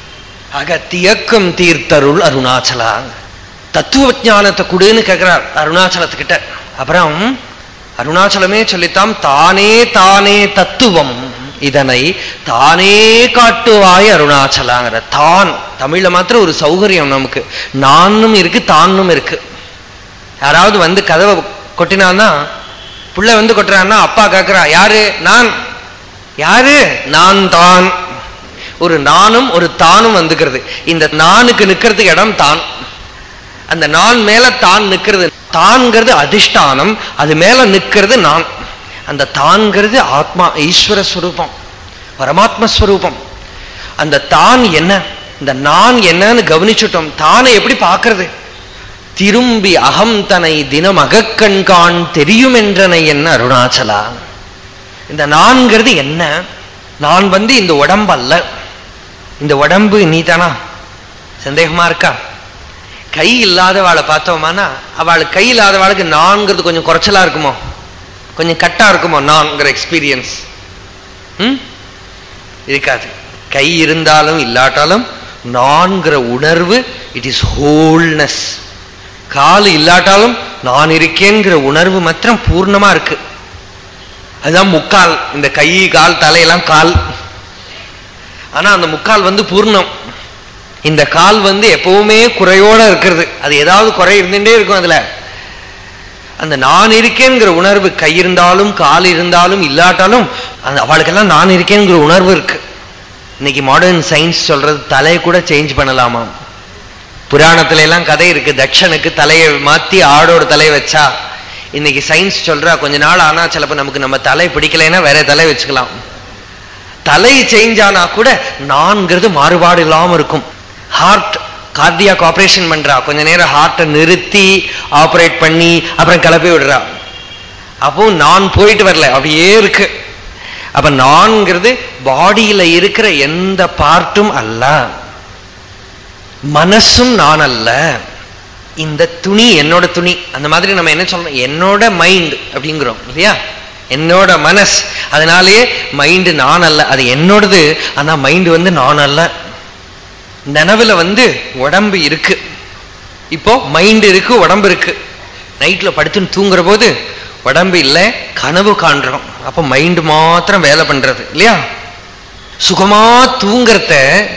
அகத்தியக்கம் தீர்த்தருள் அருணாச்சலா தத்துவ ஞானத்தை கொடுன்னு கேட்கிறார் அருணாச்சலத்துக்கிட்ட அப்புறம் அருணாச்சலமே சொல்லித்தான் தானே தானே தத்துவம் இதனை தானே காட்டுவாய் அருணாச்சலாங்கிற தான் தமிழ்ல மாத்திரம் ஒரு சௌகரியம் நமக்கு நானும் இருக்கு தானும் இருக்கு யாராவது வந்து கதவை கொட்டினான்னா புள்ள வந்து கொட்டுறான்னா அப்பா கேட்கிறா யாரு நான் யாரு நான் தான் ஒரு நானும் ஒரு தானும் வந்துக்கிறது இந்த நானுக்கு நிக்கிறதுக்கு இடம் தான் அந்த நான் மேல தான் நிக்கிறது தான்கிறது அதிஷ்டானம் அது மேல நிக்கிறது நான் அந்த தான்கிறது ஆத்மா ஈஸ்வர ஸ்வரூபம் பரமாத்ம ஸ்வரூபம் அந்த தான் என்ன இந்த நான் என்னன்னு கவனிச்சுட்டோம் தானை எப்படி பார்க்கறது திரும்பி அகம் தனை தினம் அகக்கண்கான் தெரியும் என்றனை என்ன அருணாச்சலா இந்த நான்கிறது என்ன நான் வந்து இந்த உடம்பு அல்ல இந்த உடம்பு நீதானா சந்தேகமா இருக்கா கை இல்லாதவாளை பார்த்தோமானா அவளுக்கு கை இல்லாதவாளுக்கு நான்கிறது கொஞ்சம் குறைச்சலா இருக்குமோ கொஞ்சம் கட்டா இருக்குமோ நான்கிற எக்ஸ்பீரியன்ஸ் ம் இருக்காது கை இருந்தாலும் இல்லாட்டாலும் நான்கிற உணர்வு இட் இஸ் ஹோல்னஸ் கால் இல்லாட்டாலும் நான் இருக்கேங்கிற உணர்வு மாத்திரம் பூர்ணமா இருக்கு அதுதான் முக்கால் இந்த கை கால் தலையெல்லாம் கால் ஆனா அந்த முக்கால் வந்து பூர்ணம் இந்த கால் வந்து எப்பவுமே குறையோட இருக்கிறது அது ஏதாவது குறை இருந்துட்டே இருக்கும் அதுல அந்த நான் இருக்கேங்கிற உணர்வு கை இருந்தாலும் கால் இருந்தாலும் இல்லாட்டாலும் அந்த அவளுக்கெல்லாம் நான் இருக்கேங்கிற உணர்வு இருக்கு இன்னைக்கு மாடர்ன் சயின்ஸ் சொல்றது தலையை கூட சேஞ்ச் பண்ணலாமா புராணத்துல எல்லாம் கதை இருக்கு தட்சனுக்கு தலையை மாத்தி ஆடோட தலையை வச்சா இன்னைக்கு சயின்ஸ் சொல்றா கொஞ்ச நாள் ஆனா சிலப்ப நமக்கு நம்ம தலை பிடிக்கலைன்னா வேற தலை வச்சுக்கலாம் தலை சேஞ்ச் ஆனா கூட நான்கிறது மாறுபாடு இல்லாம இருக்கும் ஹார்ட் கார்டியாக் ஆபரேஷன் பண்றா கொஞ்ச நேரம் ஹார்ட்டை நிறுத்தி ஆபரேட் பண்ணி அப்புறம் கிளப்பி விடுறா அப்போ நான் போயிட்டு வரல அப்படியே இருக்கு அப்ப நான்கிறது பாடியில இருக்கிற எந்த பார்ட்டும் அல்ல மனசும் நான் அல்ல இந்த துணி என்னோட துணி அந்த மாதிரி நம்ம என்ன சொல்றோம் என்னோட மைண்ட் அப்படிங்கிறோம் இல்லையா என்னோட மனஸ் அதனாலேயே மைண்டு நான் அல்ல அது என்னோடது ஆனா மைண்டு வந்து நான் அல்ல நனவுல வந்து உடம்பு இருக்கு இப்போ மைண்ட் இருக்கு உடம்பு இருக்கு நைட்ல படுத்துன்னு தூங்குற போது உடம்பு இல்லை கனவு காண்றோம் அப்ப மைண்டு மாத்திரம் வேலை பண்றது இல்லையா சுகமா தூங்குறத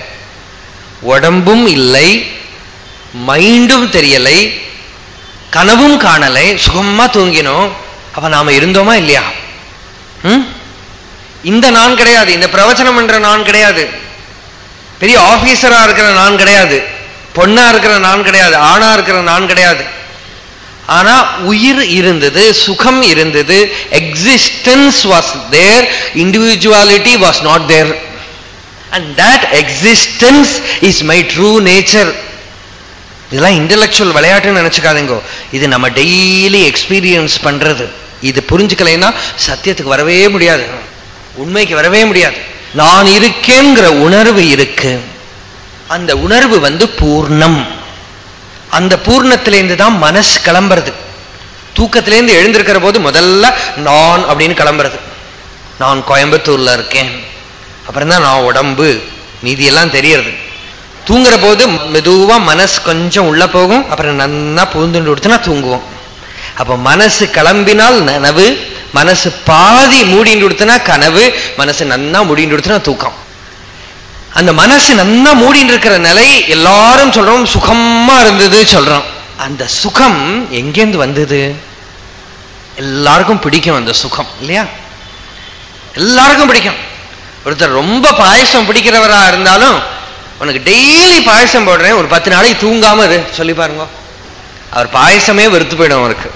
உடம்பும் இல்லை மைண்டும் தெரியலை கனவும் காணலை சுகமா தூங்கினோம் அப்ப நாம இருந்தோமா இல்லையா ம்? இந்த நான் கிடையாது இந்த பிரவச்சனம் பண்ற நான் கிடையாது பெரிய ஆபீசரா இருக்கிற நான் கிடையாது பொண்ணா இருக்கிற நான் கிடையாது ஆணா இருக்கிற நான் கிடையாது ஆனா உயிர் இருந்தது சுகம் இருந்தது existence was there individuality was not there and that existence is my true nature இதெல்லாம் இன்டலெக்சுவல் விளையாட்டுன்னு நினைச்சுக்காதீங்கோ இது நம்ம டெய்லி எக்ஸ்பீரியன்ஸ் பண்றது இது புரிஞ்சுக்கலைன்னா சத்தியத்துக்கு வரவே முடியாது உண்மைக்கு வரவே முடியாது நான் இருக்கேங்கிற உணர்வு இருக்கு அந்த உணர்வு வந்து பூர்ணம் அந்த பூர்ணத்திலேருந்து தான் மனசு கிளம்புறது தூக்கத்திலேருந்து எழுந்திருக்கிற போது முதல்ல நான் அப்படின்னு கிளம்புறது நான் கோயம்புத்தூர்ல இருக்கேன் அப்புறம் தான் நான் உடம்பு மீதியெல்லாம் தெரியறது தூங்குற போது மெதுவா மனசு கொஞ்சம் உள்ள போகும் அப்புறம் நன்னா பூந்துண்டு கொடுத்தனா தூங்குவோம் அப்ப மனசு கிளம்பினால் நனவு மனசு பாதி மூடிண்டு கொடுத்தனா கனவு மனசு நன்னா மூடிண்டு கொடுத்தனா தூக்கம் அந்த மனசு நன்னா மூடின்னு இருக்கிற நிலை எல்லாரும் சொல்றோம் சுகமா இருந்தது சொல்றோம் அந்த சுகம் எங்கேருந்து வந்தது எல்லாருக்கும் பிடிக்கும் அந்த சுகம் இல்லையா எல்லாருக்கும் பிடிக்கும் ஒருத்தர் ரொம்ப பாயசம் பிடிக்கிறவரா இருந்தாலும் உனக்கு டெய்லி பாயசம் போடுறேன் ஒரு பத்து நாளைக்கு தூங்காம இரு சொல்லி பாருங்க அவர் பாயசமே வெறுத்து போயிடும் அவருக்கு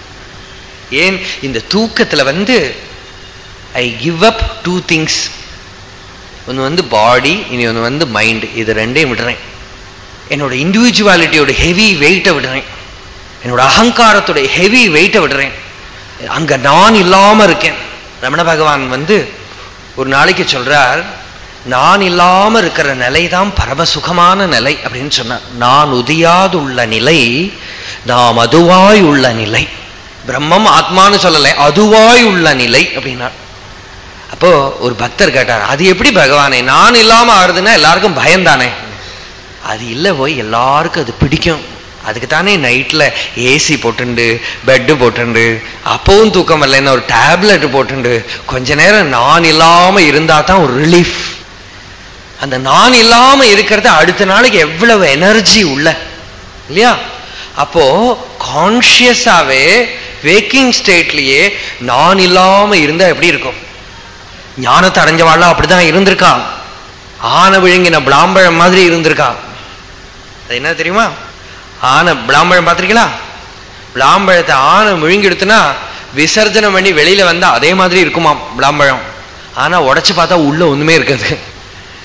ஏன் இந்த தூக்கத்துல வந்து I give up two things ஒன்று வந்து பாடி இனி ஒன்று வந்து மைண்ட் இது ரெண்டையும் விடுறேன் என்னோட இண்டிவிஜுவாலிட்டியோட ஹெவி வெயிட்டை விடுறேன் என்னோட அகங்காரத்தோட ஹெவி வெயிட்டை விடுறேன் அங்க நான் இல்லாம இருக்கேன் ரமண பகவான் வந்து ஒரு நாளைக்கு சொல்றார் நான் இல்லாம இருக்கிற நிலை தான் பரமசுகமான நிலை அப்படின்னு சொன்னார் நான் உதியாதுள்ள நிலை நாம் அதுவாய் உள்ள நிலை பிரம்மம் ஆத்மான்னு சொல்லலை அதுவாய் உள்ள நிலை அப்படின்னார் அப்போ ஒரு பக்தர் கேட்டார் அது எப்படி பகவானே நான் இல்லாம ஆறுதுன்னா எல்லாருக்கும் பயம்தானே அது இல்லை போய் எல்லாருக்கும் அது பிடிக்கும் அதுக்கு தானே நைட்ல ஏசி போட்டுண்டு பெட்டு போட்டுண்டு அப்பவும் தூக்கம் வரலன்னு ஒரு டேப்லெட் போட்டுண்டு கொஞ்ச நேரம் நான் இல்லாம இருந்தா தான் ஒரு ரிலீஃப் அந்த நான் இல்லாம இருக்கிறது அடுத்த நாளைக்கு எவ்வளவு எனர்ஜி உள்ள இல்லையா அப்போ கான்சியஸாவே வேக்கிங் ஸ்டேட்லயே நான் இல்லாம இருந்தா எப்படி இருக்கும் ஞானத்தை அடைஞ்சவாள்லாம் அப்படிதான் இருந்திருக்கான் ஆன விழுங்கின பிளாம்பழம் மாதிரி இருந்திருக்கான் அது என்ன தெரியுமா ஆனை பிளாம்பழம் பார்த்திருக்கீங்களா பிளாம்பழத்தை ஆனை விழுங்கி எடுத்துனா விசர்ஜனம் பண்ணி வெளியில வந்தா அதே மாதிரி இருக்குமா பிளாம்பழம் ஆனா உடைச்சு பார்த்தா உள்ள ஒண்ணுமே இருக்காது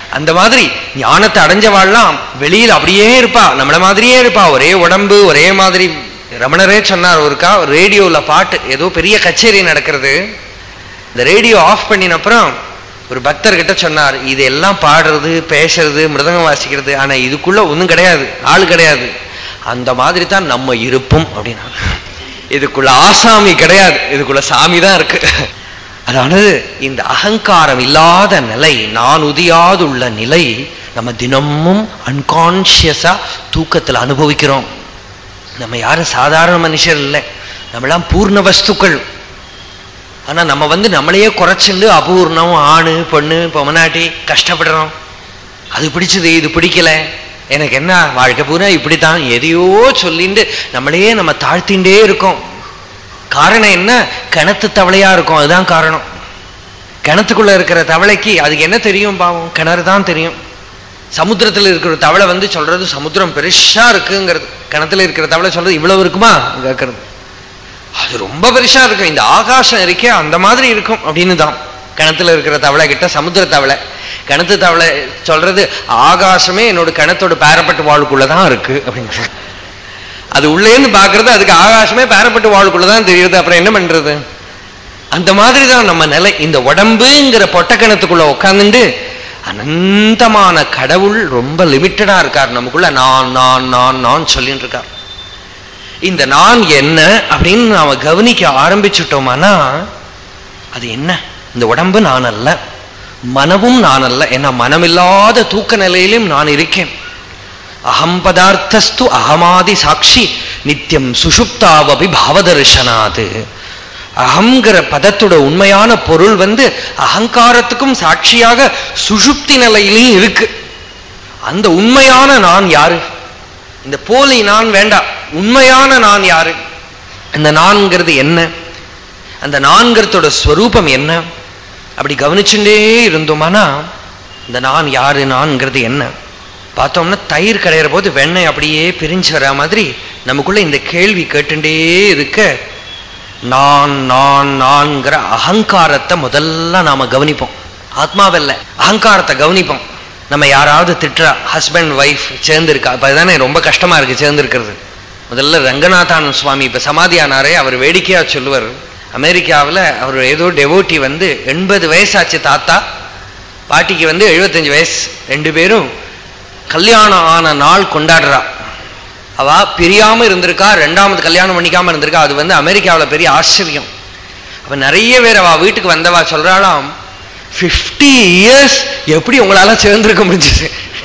அந்த மாதிரி ஞானத்தை அடைஞ்சவாள்லாம் வெளியில் அப்படியே இருப்பா நம்மள மாதிரியே இருப்பா ஒரே உடம்பு ஒரே மாதிரி ரமணரே சொன்னார் ஒருக்கா ரேடியோல பாட்டு ஏதோ பெரிய கச்சேரி நடக்கிறது இந்த ரேடியோ ஆஃப் பண்ணின அப்புறம் ஒரு பக்தர்கிட்ட சொன்னார் இதெல்லாம் பாடுறது பேசுறது மிருதங்கம் வாசிக்கிறது ஆனா இதுக்குள்ள ஒண்ணும் கிடையாது ஆள் கிடையாது அந்த மாதிரி தான் நம்ம இருப்போம் அப்படின்னா இதுக்குள்ள ஆசாமி கிடையாது இதுக்குள்ள சாமி தான் இருக்கு அதாவது இந்த அகங்காரம் இல்லாத நிலை நான் உதியாதுள்ள நிலை நம்ம தினமும் அன்கான்சியஸா தூக்கத்தில் அனுபவிக்கிறோம் நம்ம யாரும் சாதாரண மனுஷர் இல்லை நம்மளாம் பூர்ண வஸ்துக்கள் ஆனா நம்ம வந்து நம்மளையே குறைச்சிண்டு அபூர்ணம் ஆணு பொண்ணு பொமநாட்டி கஷ்டப்படுறோம் அது பிடிச்சது இது பிடிக்கல எனக்கு என்ன வாழ்க்கை பூரா இப்படித்தான் எதையோ சொல்லிண்டு நம்மளையே நம்ம தாழ்த்திண்டே இருக்கோம் காரணம் என்ன கிணத்து தவளையா இருக்கும் அதுதான் காரணம் கிணத்துக்குள்ள இருக்கிற தவளைக்கு அதுக்கு என்ன தெரியும் பாவம் கிணறு தான் தெரியும் சமுத்திரத்தில் இருக்கிற தவளை வந்து சொல்றது சமுத்திரம் பெருசா இருக்குங்கிறது கிணத்துல இருக்கிற தவளை சொல்றது இவ்வளவு இருக்குமா கேட்கறது அது ரொம்ப பெருசா இருக்கும் இந்த ஆகாசம் இருக்கே அந்த மாதிரி இருக்கும் அப்படின்னு தான் கிணத்துல இருக்கிற தவளை கிட்ட சமுத்திர தவளை கிணத்து தவளை சொல்றது ஆகாசமே என்னோட கிணத்தோட பேரப்பட்டு வாழ்க்குள்ளதான் இருக்கு அப்படின்னு அது உள்ளேந்து பாக்குறது அதுக்கு ஆகாசமே பேரப்பட்டு வாழ்க்குள்ளதான் தெரியுது அப்புறம் என்ன பண்றது அந்த மாதிரி தான் நம்ம நிலை இந்த உடம்புங்கிற பொட்டக்கணத்துக்குள்ள உட்காந்துட்டு அனந்தமான கடவுள் ரொம்ப லிமிட்டடா இருக்கார் நமக்குள்ள நான் நான் நான் நான் சொல்லிட்டு இருக்கார் இந்த நான் என்ன அப்படின்னு நாம கவனிக்க ஆரம்பிச்சுட்டோமானா அது என்ன இந்த உடம்பு நான் அல்ல மனமும் நான் அல்ல ஏன்னா மனமில்லாத தூக்க நிலையிலும் நான் இருக்கேன் அகம் பதார்த்தஸ்து அகமாதி சாட்சி நித்தியம் சுஷுப்தாவபி பாவதர்ஷனாது அகங்கிற பதத்தோட உண்மையான பொருள் வந்து அகங்காரத்துக்கும் சாட்சியாக சுஷுப்தி நிலையிலையும் இருக்கு அந்த உண்மையான நான் யாரு இந்த போலி நான் வேண்டாம் உண்மையான நான் யாரு அந்த நான்கிறது என்ன அந்த நான்கிறதோட ஸ்வரூபம் என்ன அப்படி கவனிச்சுட்டே இருந்தோமானா இந்த நான் யாரு நான்கிறது என்ன பார்த்தோம்னா தயிர் கடையிற போது வெண்ணெய் அப்படியே பிரிஞ்சு வர மாதிரி நமக்குள்ள இந்த கேள்வி கேட்டுட்டே இருக்க நான் நான் நான்கிற அகங்காரத்தை முதல்ல நாம கவனிப்போம் ஆத்மாவில்ல அகங்காரத்தை கவனிப்போம் நம்ம யாராவது திட்டுறா ஹஸ்பண்ட் ஒய்ஃப் சேர்ந்திருக்கா இப்ப தானே ரொம்ப கஷ்டமா இருக்கு சேர்ந்திருக்கிறது முதல்ல ரங்கநாதானந்த சுவாமி இப்ப சமாதி ஆனாரே அவர் வேடிக்கையா சொல்லுவார் அமெரிக்காவில் அவர் ஏதோ டெவோட்டி வந்து எண்பது வயசாச்சு தாத்தா பாட்டிக்கு வந்து எழுபத்தஞ்சு வயசு ரெண்டு பேரும் கல்யாணம் ஆன நாள் கொண்டாடுறா அவ பிரியாம இருந்திருக்கா ரெண்டாவது கல்யாணம் பண்ணிக்காம இருந்திருக்கா அது வந்து அமெரிக்காவில் பெரிய ஆச்சரியம் அப்ப நிறைய பேர் அவ வீட்டுக்கு வந்தவா சொல்றாளாம் பிப்டி இயர்ஸ் எப்படி உங்களால சேர்ந்திருக்க முடிஞ்சது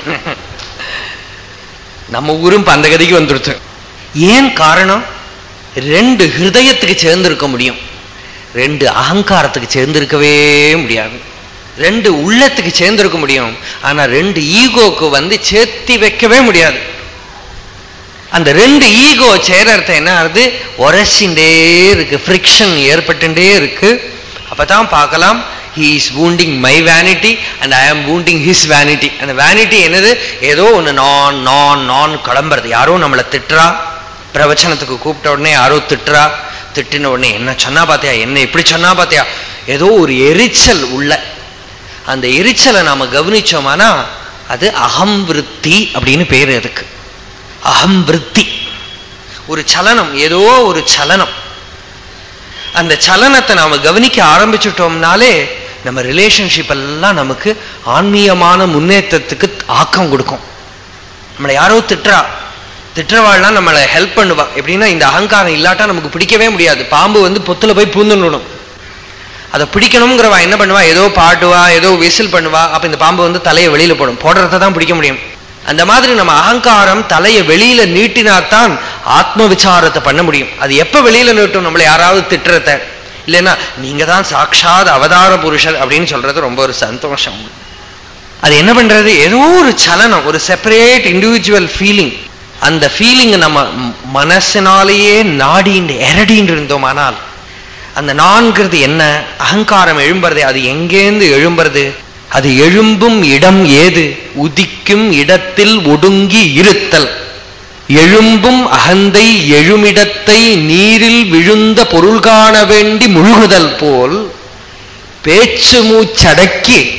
நம்ம ஊரும் இப்ப அந்த கதிக்கு வந்துருச்சு ஏன் காரணம் ரெண்டு ஹிருதயத்துக்கு சேர்ந்திருக்க முடியும் ரெண்டு அகங்காரத்துக்கு சேர்ந்திருக்கவே முடியாது ரெண்டு உள்ளத்துக்கு சேர்ந்திருக்க முடியும் ஆனா ரெண்டு ஈகோக்கு வந்து சேர்த்தி வைக்கவே முடியாது அந்த ரெண்டு ஈகோ சேரறது என்ன ஆகுது உரசிண்டே இருக்கு ஃப்ரிக்ஷன் ஏற்பட்டுட்டே இருக்கு அப்பதான் பார்க்கலாம் he is wounding my vanity and I am wounding his vanity அந்த வேனிட்டி என்னது ஏதோ ஒன்று நான் நான் நான் கிளம்புறது யாரோ நம்மளை திட்டுறா பிரவச்சனத்துக்கு கூப்பிட்ட உடனே யாரோ திட்டுறா திட்டின உடனே என்ன சொன்னா பாத்தியா என்ன இப்படி சொன்னா பாத்தியா ஏதோ ஒரு எரிச்சல் உள்ள அந்த எரிச்சலை நாம கவனிச்சோமானா அது அகம் விருத்தி அப்படின்னு பேரு அதுக்கு அகம் விருத்தி ஒரு சலனம் ஏதோ ஒரு சலனம் அந்த சலனத்தை நாம கவனிக்க ஆரம்பிச்சுட்டோம்னாலே நம்ம ரிலேஷன்ஷிப் எல்லாம் நமக்கு ஆன்மீகமான முன்னேற்றத்துக்கு ஆக்கம் கொடுக்கும் நம்மளை யாரோ திட்டுறா திட்டுறவாள்லாம் நம்மளை ஹெல்ப் பண்ணுவா எப்படின்னா இந்த அகங்காரம் இல்லாட்டா நமக்கு பிடிக்கவே முடியாது பாம்பு வந்து பொத்துல போய் பூந்துடணும் அதை பிடிக்கணுங்கிறவா என்ன பண்ணுவா ஏதோ பாட்டுவா ஏதோ விசில் பண்ணுவா அப்ப இந்த பாம்பு வந்து தலையை வெளியில போடும் போடுறத தான் பிடிக்க முடியும் அந்த மாதிரி நம்ம அகங்காரம் தலையை வெளியில நீட்டினாத்தான் ஆத்ம விசாரத்தை பண்ண முடியும் அது எப்ப வெளியில நீட்டும் நம்மளை யாராவது திட்டுறத இல்லைன்னா நீங்க தான் சாட்சாத் அவதார புருஷர் அப்படின்னு சொல்றது ரொம்ப ஒரு சந்தோஷம் அது என்ன பண்றது ஏதோ ஒரு சலனம் ஒரு செப்பரேட் இண்டிவிஜுவல் ஃபீலிங் அந்த ஃபீலிங் நம்ம மனசினாலேயே நாடின்னு எரடின்னு இருந்தோமானால் அந்த நான்கிறது என்ன அகங்காரம் எழும்புறது அது எங்கேந்து எழும்புறது அது எழும்பும் இடம் ஏது உதிக்கும் இடத்தில் ஒடுங்கி இருத்தல் எழும்பும் அகந்தை எழுமிடத்தை நீரில் விழுந்த பொருள் காண வேண்டி முழுகுதல் போல் பேச்சு மூச்சடக்கி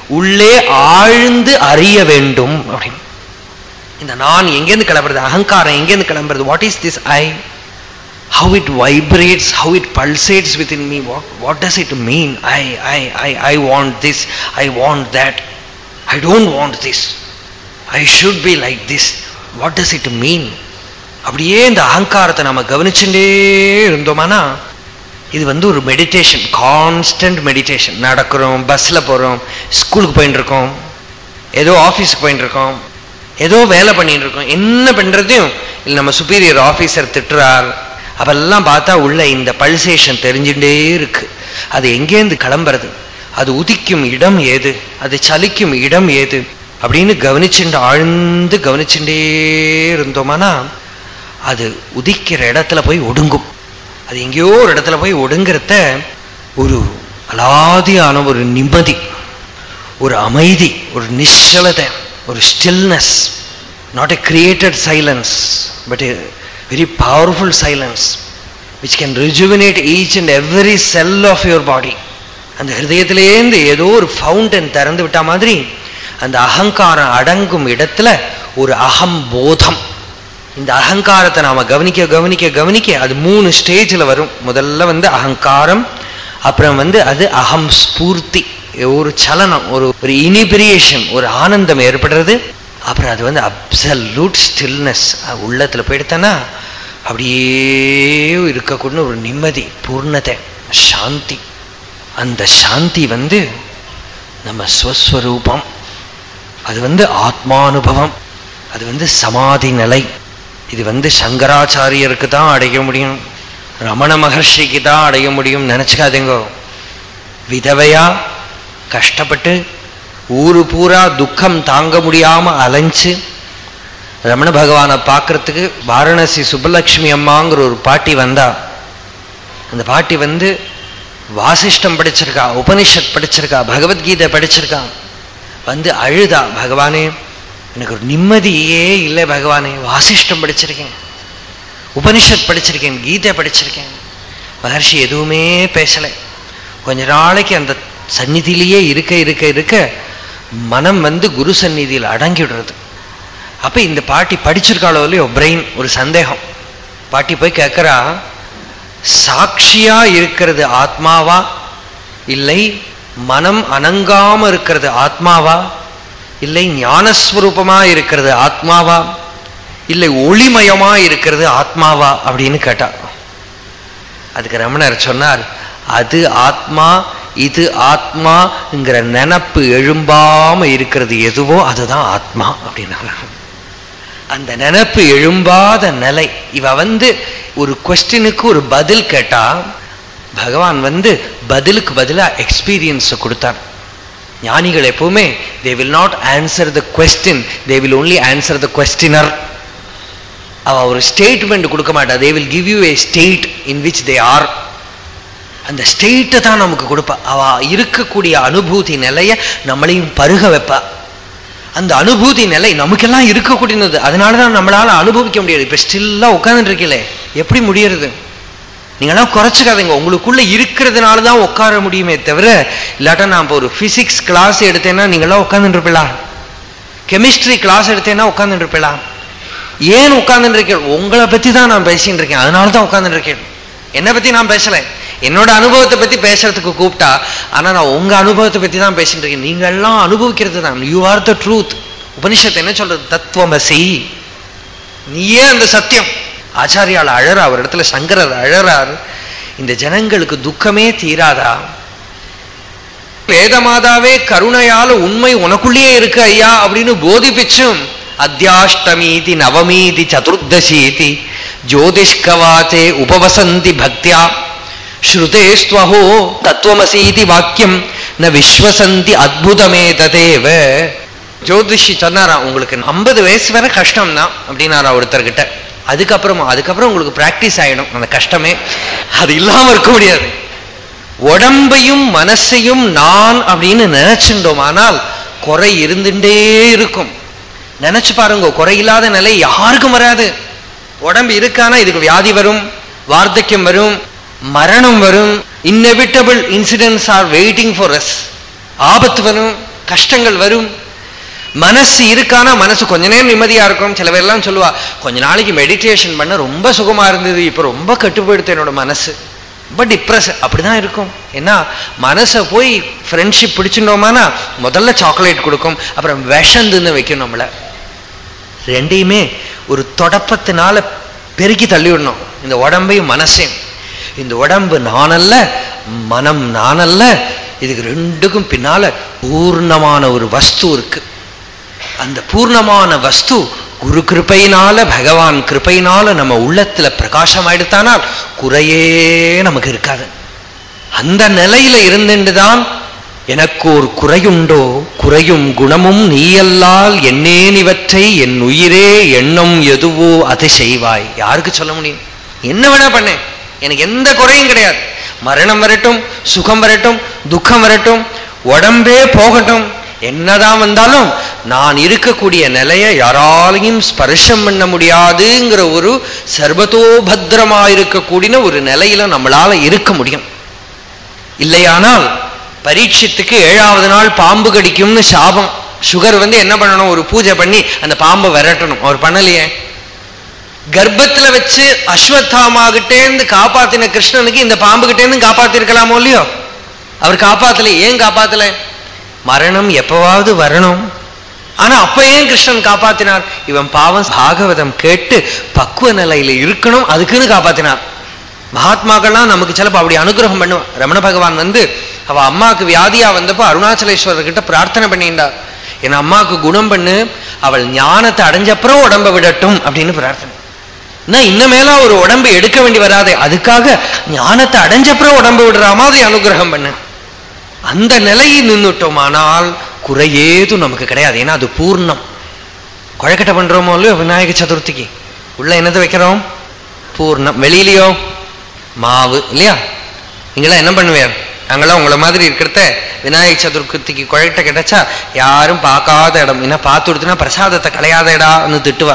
உள்ளே ஆழ்ந்து அறிய வேண்டும் அப்படின்னு இந்த நான் எங்கேருந்து கிளம்புறது அகங்காரம் எங்கேருந்து கிளம்புறது what is this I how it vibrates, how it pulsates within me. What, what does it mean? I, I, I, I want this, I want that. I don't want this. I should be like this. What does it mean? அப்படியே இந்த அகங்காரத்தை நம்ம கவனிச்சுட்டே இருந்தோமானா இது வந்து ஒரு meditation constant meditation நடக்கிறோம் பஸ்ல போறோம் ஸ்கூலுக்கு போயிட்டு இருக்கோம் ஏதோ ஆஃபீஸுக்கு போயிட்டு இருக்கோம் ஏதோ வேலை பண்ணிட்டு இருக்கோம் என்ன பண்றதையும் இல்லை நம்ம சுப்பீரியர் ஆபீசர் திட்டுறார் அப்பெல்லாம் பார்த்தா உள்ள இந்த பல்சேஷன் தெரிஞ்சுட்டே இருக்கு அது எங்கேருந்து கிளம்புறது அது உதிக்கும் இடம் ஏது அது சலிக்கும் இடம் ஏது அப்படின்னு கவனிச்சுட்டு ஆழ்ந்து கவனிச்சுட்டே இருந்தோமானா அது உதிக்கிற இடத்துல போய் ஒடுங்கும் அது எங்கேயோ ஒரு இடத்துல போய் ஒடுங்கிறத ஒரு அலாதியான ஒரு நிம்மதி ஒரு அமைதி ஒரு நிശ്ചலதை ஒரு stillness not a created silence but a very powerful silence which can rejuvenate each and every cell of your body அந்த ஹிருதயத்திலேருந்து ஏதோ ஒரு ஃபவுண்டன் திறந்து விட்ட மாதிரி அந்த அகங்காரம் அடங்கும் இடத்துல ஒரு அகம்போதம் இந்த அகங்காரத்தை நாம கவனிக்க கவனிக்க கவனிக்க அது மூணு ஸ்டேஜில் வரும் முதல்ல வந்து அகங்காரம் அப்புறம் வந்து அது அகம் ஸ்பூர்த்தி ஒரு சலனம் ஒரு ஒரு இனிபிரியேஷன் ஒரு ஆனந்தம் ஏற்படுறது அப்புறம் அது வந்து அப்சல்யூட் ஸ்டில்னஸ் உள்ளத்துல போயிடுத்தனா அப்படியே இருக்கக்கூடிய ஒரு நிம்மதி பூர்ணத்தை சாந்தி அந்த சாந்தி வந்து நம்ம ஸ்வஸ்வரூபம் அது வந்து ஆத்மானுபவம் அது வந்து சமாதி நிலை இது வந்து சங்கராச்சாரியருக்கு தான் அடைய முடியும் ரமண மகர்ஷிக்கு தான் அடைய முடியும் நினைச்சுக்காதீங்க விதவையா கஷ்டப்பட்டு ஊரு பூரா துக்கம் தாங்க முடியாம அலைஞ்சு ரமண பகவானை பார்க்கறதுக்கு வாரணசி சுப்பலட்சுமி அம்மாங்கிற ஒரு பாட்டி வந்தா அந்த பாட்டி வந்து வாசிஷ்டம் படிச்சிருக்கா உபனிஷத் படிச்சிருக்கா பகவத்கீதை படிச்சிருக்கா வந்து அழுதா பகவானே எனக்கு ஒரு நிம்மதியே இல்லை பகவானே வாசிஷ்டம் படிச்சிருக்கேன் உபனிஷத் படிச்சிருக்கேன் கீதை படிச்சிருக்கேன் மகர்ஷி எதுவுமே பேசலை கொஞ்ச நாளைக்கு அந்த சந்நிதியிலேயே இருக்க இருக்க இருக்க மனம் வந்து குரு சந்நிதியில் அடங்கிடுறது அப்ப இந்த பாட்டி படிச்சிருக்காளோ இல்லையோ பிரெயின் ஒரு சந்தேகம் பாட்டி போய் கேட்கிறா சாட்சியா இருக்கிறது ஆத்மாவா இல்லை மனம் அணங்காம இருக்கிறது ஆத்மாவா இல்லை ஞானஸ்வரூபமா இருக்கிறது ஆத்மாவா இல்லை ஒளிமயமா இருக்கிறது ஆத்மாவா அப்படின்னு கேட்டா அதுக்கு ரமணர் சொன்னார் அது ஆத்மா இது ஆத்மாங்கிற நினப்பு எழும்பாம இருக்கிறது எதுவோ அதுதான் ஆத்மா அப்படின்னாங்க அந்த நினப்பு எழும்பாத நிலை இவ வந்து ஒரு கொஸ்டினுக்கு ஒரு பதில் கேட்டா பகவான் வந்து பதிலுக்கு பதிலா எக்ஸ்பீரியன்ஸ் கொடுத்தார் ஞானிகள் எப்பவுமே they will not answer the question they will only answer the questioner அவ ஒரு ஸ்டேட்மெண்ட் கொடுக்க மாட்டா they will give you a state in which they are அந்த ஸ்டேட்டை தான் நமக்கு கொடுப்பா அவ இருக்கக்கூடிய அனுபூதி நிலைய நம்மளையும் பருக வைப்பா அந்த அனுபூதி நிலை நமக்கெல்லாம் இருக்கக்கூடியது அதனால தான் நம்மளால அனுபவிக்க முடியாது இப்ப ஸ்டில்லா உட்கார்ந்துட்டு இருக்கீங்களே எப்படி முடியறது நீங்களாம் குறைச்சிக்காதீங்க உங்களுக்குள்ள இருக்கிறதுனால தான் உட்கார முடியுமே தவிர இல்லாட்டா நான் இப்போ ஒரு பிசிக்ஸ் கிளாஸ் எடுத்தேன்னா நீங்களாம் உட்கார்ந்துட்டு இருப்பீங்களா கெமிஸ்ட்ரி கிளாஸ் எடுத்தேன்னா உட்கார்ந்துட்டு இருப்பீங்களா ஏன் உட்கார்ந்துட்டு இருக்கேன் உங்களை பத்தி தான் நான் பேசிட்டு இருக்கேன் அதனால தான் உட்கார்ந்துட்டு இருக்கேன் என்னை பத்தி நான் பேசல என்னோட அனுபவத்தை பத்தி பேசுறதுக்கு கூப்பிட்டா ஆனா நான் உங்க அனுபவத்தை பத்தி தான் பேசிட்டு இருக்கேன் நீங்க எல்லாம் அனுபவிக்கிறது தான் you are the truth Upanishad என்ன சொல்றது தத்துவமசி நீயே அந்த சத்தியம் ஆச்சாரியால் அழறா ஒரு இடத்துல சங்கரர் அழறார் இந்த ஜனங்களுக்கு துக்கமே தீராதா வேதமாதாவே கருணையால உண்மை உனக்குள்ளேயே இருக்கு ஐயா அப்படின்னு போதிப்பிச்சும் அத்தியாஷ்டமீதி நவமீதி சதுர்தசீதி ஜோதிஷ்கவாச்சே உபவசந்தி பக்தியா ஸ்ருதேஸ்வஹோ தத்துவமசீதி வாக்கியம் ந விஸ்வசந்தி அத்புதமே ததேவ ஜோதிஷி சொன்னாரா உங்களுக்கு ஐம்பது வயசு வரை கஷ்டம் தான் அப்படின்னாரா ஒருத்தர்கிட்ட அதுக்கப்புறமா அதுக்கப்புறம் உங்களுக்கு பிராக்டிஸ் ஆயிடும் அந்த கஷ்டமே அது இல்லாம இருக்க முடியாது உடம்பையும் மனசையும் நான் அப்படின்னு நினைச்சுட்டோமானால் குறை இருந்துட்டே இருக்கும் நினைச்சு பாருங்க குறை இல்லாத நிலை யாருக்கும் வராது உடம்பு இருக்கானா இதுக்கு வியாதி வரும் வார்த்தக்கியம் வரும் மரணம் வரும் inevitable incidents are waiting for us ஆபத்து வரும் கஷ்டங்கள் வரும் மனசு இருக்கானா மனசு கொஞ்ச நேரம் நிம்மதியா இருக்கும் சில பேர்லாம் சொல்லுவா கொஞ்ச நாளைக்கு மெடிடேஷன் பண்ண ரொம்ப சுகமா இருந்தது இப்ப ரொம்ப கட்டுப்படுத்து என்னோட மனசு ரொம்ப டிப்ரெஸ் அப்படிதான் இருக்கும் ஏன்னா மனசை போய் ஃப்ரெண்ட்ஷிப் பிடிச்சிட்டோமானா முதல்ல சாக்லேட் கொடுக்கும் அப்புறம் விஷந்துன்னு வைக்கும் நம்மள ரெண்டையுமே ஒரு தொடப்பத்தினால பெருக்கி தள்ளி விடணும் இந்த உடம்பையும் மனசையும் இந்த உடம்பு நானல்ல மனம் நானல்ல இதுக்கு ரெண்டுக்கும் பின்னால பூர்ணமான ஒரு வஸ்து இருக்கு அந்த பூர்ணமான வஸ்து குரு கிருப்பையினால பகவான் கிருப்பையினால நம்ம உள்ளத்துல பிரகாசம் ஆயிடுத்தானால் குறையே நமக்கு இருக்காது அந்த நிலையில இருந்துட்டுதான் எனக்கு ஒரு குறையுண்டோ குறையும் குணமும் நீயல்லால் என்னேன் இவற்றை என் உயிரே எண்ணம் எதுவோ அது செய்வாய் யாருக்கு சொல்ல முடியும் என்ன வேணா பண்ணேன் எனக்கு எந்த குறையும் கிடையாது மரணம் வரட்டும் சுகம் வரட்டும் துக்கம் வரட்டும் உடம்பே போகட்டும் என்னதான் வந்தாலும் நான் இருக்கக்கூடிய நிலையை யாராலையும் ஸ்பர்ஷம் பண்ண முடியாதுங்கிற ஒரு சர்வதோபத்திரமா இருக்கக்கூடிய ஒரு நிலையில நம்மளால இருக்க முடியும் இல்லையானால் பரீட்சத்துக்கு ஏழாவது நாள் பாம்பு கடிக்கும்னு சாபம் சுகர் வந்து என்ன பண்ணணும் ஒரு பூஜை பண்ணி அந்த பாம்பை விரட்டணும் அவர் பண்ணலையே கர்ப்பத்துல வச்சு அஸ்வத்தாமாகிட்டேந்து காப்பாத்தின கிருஷ்ணனுக்கு இந்த பாம்பு கிட்டேருந்து காப்பாத்திருக்கலாமோ இல்லையோ அவர் காப்பாத்தல ஏன் காப்பாத்தல மரணம் எப்பவாவது வரணும் ஆனா அப்ப ஏன் கிருஷ்ணன் காப்பாத்தினார் இவன் பாவம் பாகவதம் கேட்டு பக்குவ நிலையில இருக்கணும் அதுக்குன்னு காப்பாத்தினார் மகாத்மாக்கள்லாம் நமக்கு சிலப்போ அப்படி அனுகிரகம் பண்ணுவான் ரமண பகவான் வந்து அவ அம்மாவுக்கு வியாதியா வந்தப்போ அருணாச்சலேஸ்வரர் கிட்ட பிரார்த்தனை பண்ணியிருந்தார் என் அம்மாவுக்கு குணம் பண்ணு அவள் ஞானத்தை அடைஞ்சப்புறம் உடம்ப விடட்டும் அப்படின்னு பிரார்த்தனை இன்னமேல ஒரு உடம்பு எடுக்க வேண்டி வராதே அதுக்காக ஞானத்தை அடைஞ்சப்புறம் உடம்பு விடுற மாதிரி அனுகிரகம் பண்ணு அந்த நிலையில் நின்றுட்டோமானால் குறையேதும் நமக்கு கிடையாது ஏன்னா அது பூர்ணம் குழக்கட்டை பண்றோமோ இல்லையோ விநாயக சதுர்த்திக்கு உள்ள என்னது வைக்கிறோம் பூர்ணம் வெளியிலையோ மாவு இல்லையா நீங்களாம் என்ன பண்ணுவேன் நாங்களாம் உங்களை மாதிரி இருக்கிறத விநாயக சதுர்த்திக்கு குழக்கட்டை கிடைச்சா யாரும் பார்க்காத இடம் என்ன பார்த்து கொடுத்துனா பிரசாதத்தை கலையாத இடம்னு திட்டுவா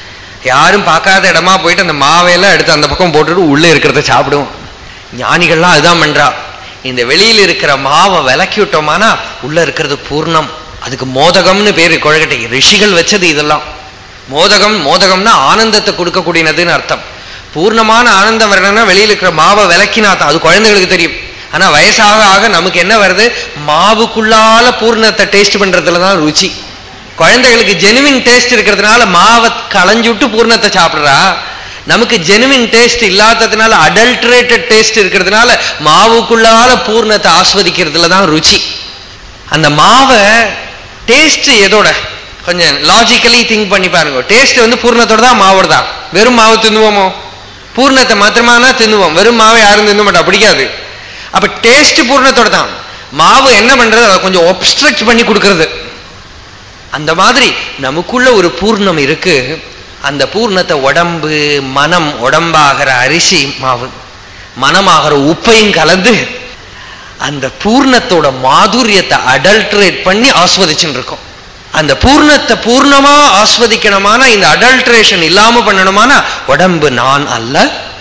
யாரும் பார்க்காத இடமா போயிட்டு அந்த மாவையெல்லாம் எடுத்து அந்த பக்கம் போட்டுட்டு உள்ள இருக்கிறத சாப்பிடுவோம் ஞானிகள்லாம் அதுதான் பண்றா இந்த வெளியில் இருக்கிற மாவை விலக்கி விட்டோமானா உள்ள இருக்கிறது பூர்ணம் அதுக்கு மோதகம்னு பேரு குழக்கட்டை ரிஷிகள் வச்சது இதெல்லாம் மோதகம் மோதகம்னா ஆனந்தத்தை கொடுக்கக்கூடியதுன்னு அர்த்தம் பூர்ணமான ஆனந்தம் வரணும்னா வெளியில் இருக்கிற மாவை விளக்கினா தான் அது குழந்தைகளுக்கு தெரியும் ஆனா வயசாக ஆக நமக்கு என்ன வருது மாவுக்குள்ளால பூர்ணத்தை டேஸ்ட் பண்றதுல தான் ருச்சி குழந்தைகளுக்கு ஜெனுவின் டேஸ்ட் இருக்கிறதுனால மாவை களைஞ்சுட்டு பூர்ணத்தை சாப்பிடுறா நமக்கு ஜெனுவின் டேஸ்ட் இல்லாததுனால அடல்ட்ரேட்டட் டேஸ்ட் இருக்கிறதுனால மாவுக்குள்ளால பூர்ணத்தை ஆஸ்வதிக்கிறதுல தான் ருச்சி அந்த மாவை டேஸ்ட் எதோட கொஞ்சம் லாஜிக்கலி திங்க் பண்ணி பாருங்க டேஸ்ட் வந்து பூர்ணத்தோட தான் மாவோட தான் வெறும் மாவு தின்னுவோமோ பூர்ணத்தை மாத்திரமானா தின்னுவோம் வெறும் மாவை யாரும் தின்ன மாட்டா பிடிக்காது அப்ப டேஸ்ட் பூர்ணத்தோட தான் மாவு என்ன பண்றது அதை கொஞ்சம் ஒப்ஸ்ட்ரக்ட் பண்ணி கொடுக்கறது அந்த மாதிரி நமக்குள்ள ஒரு பூர்ணம் இருக்கு அந்த பூர்ணத்தை உடம்பு மனம் உடம்பாகிற அரிசி மாவு மனமாகிற உப்பையும் கலந்து அந்த பூர்ணத்தோட மாதுரியத்தை அடல்ட்ரேட் பண்ணி ஆஸ்வதிச்சுட்டு இருக்கோம் அந்த பூர்ணத்தை பூர்ணமா ஆஸ்வதிக்கணுமானா இந்த அடல்ட்ரேஷன் இல்லாம பண்ணணுமானா உடம்பு நான் அல்ல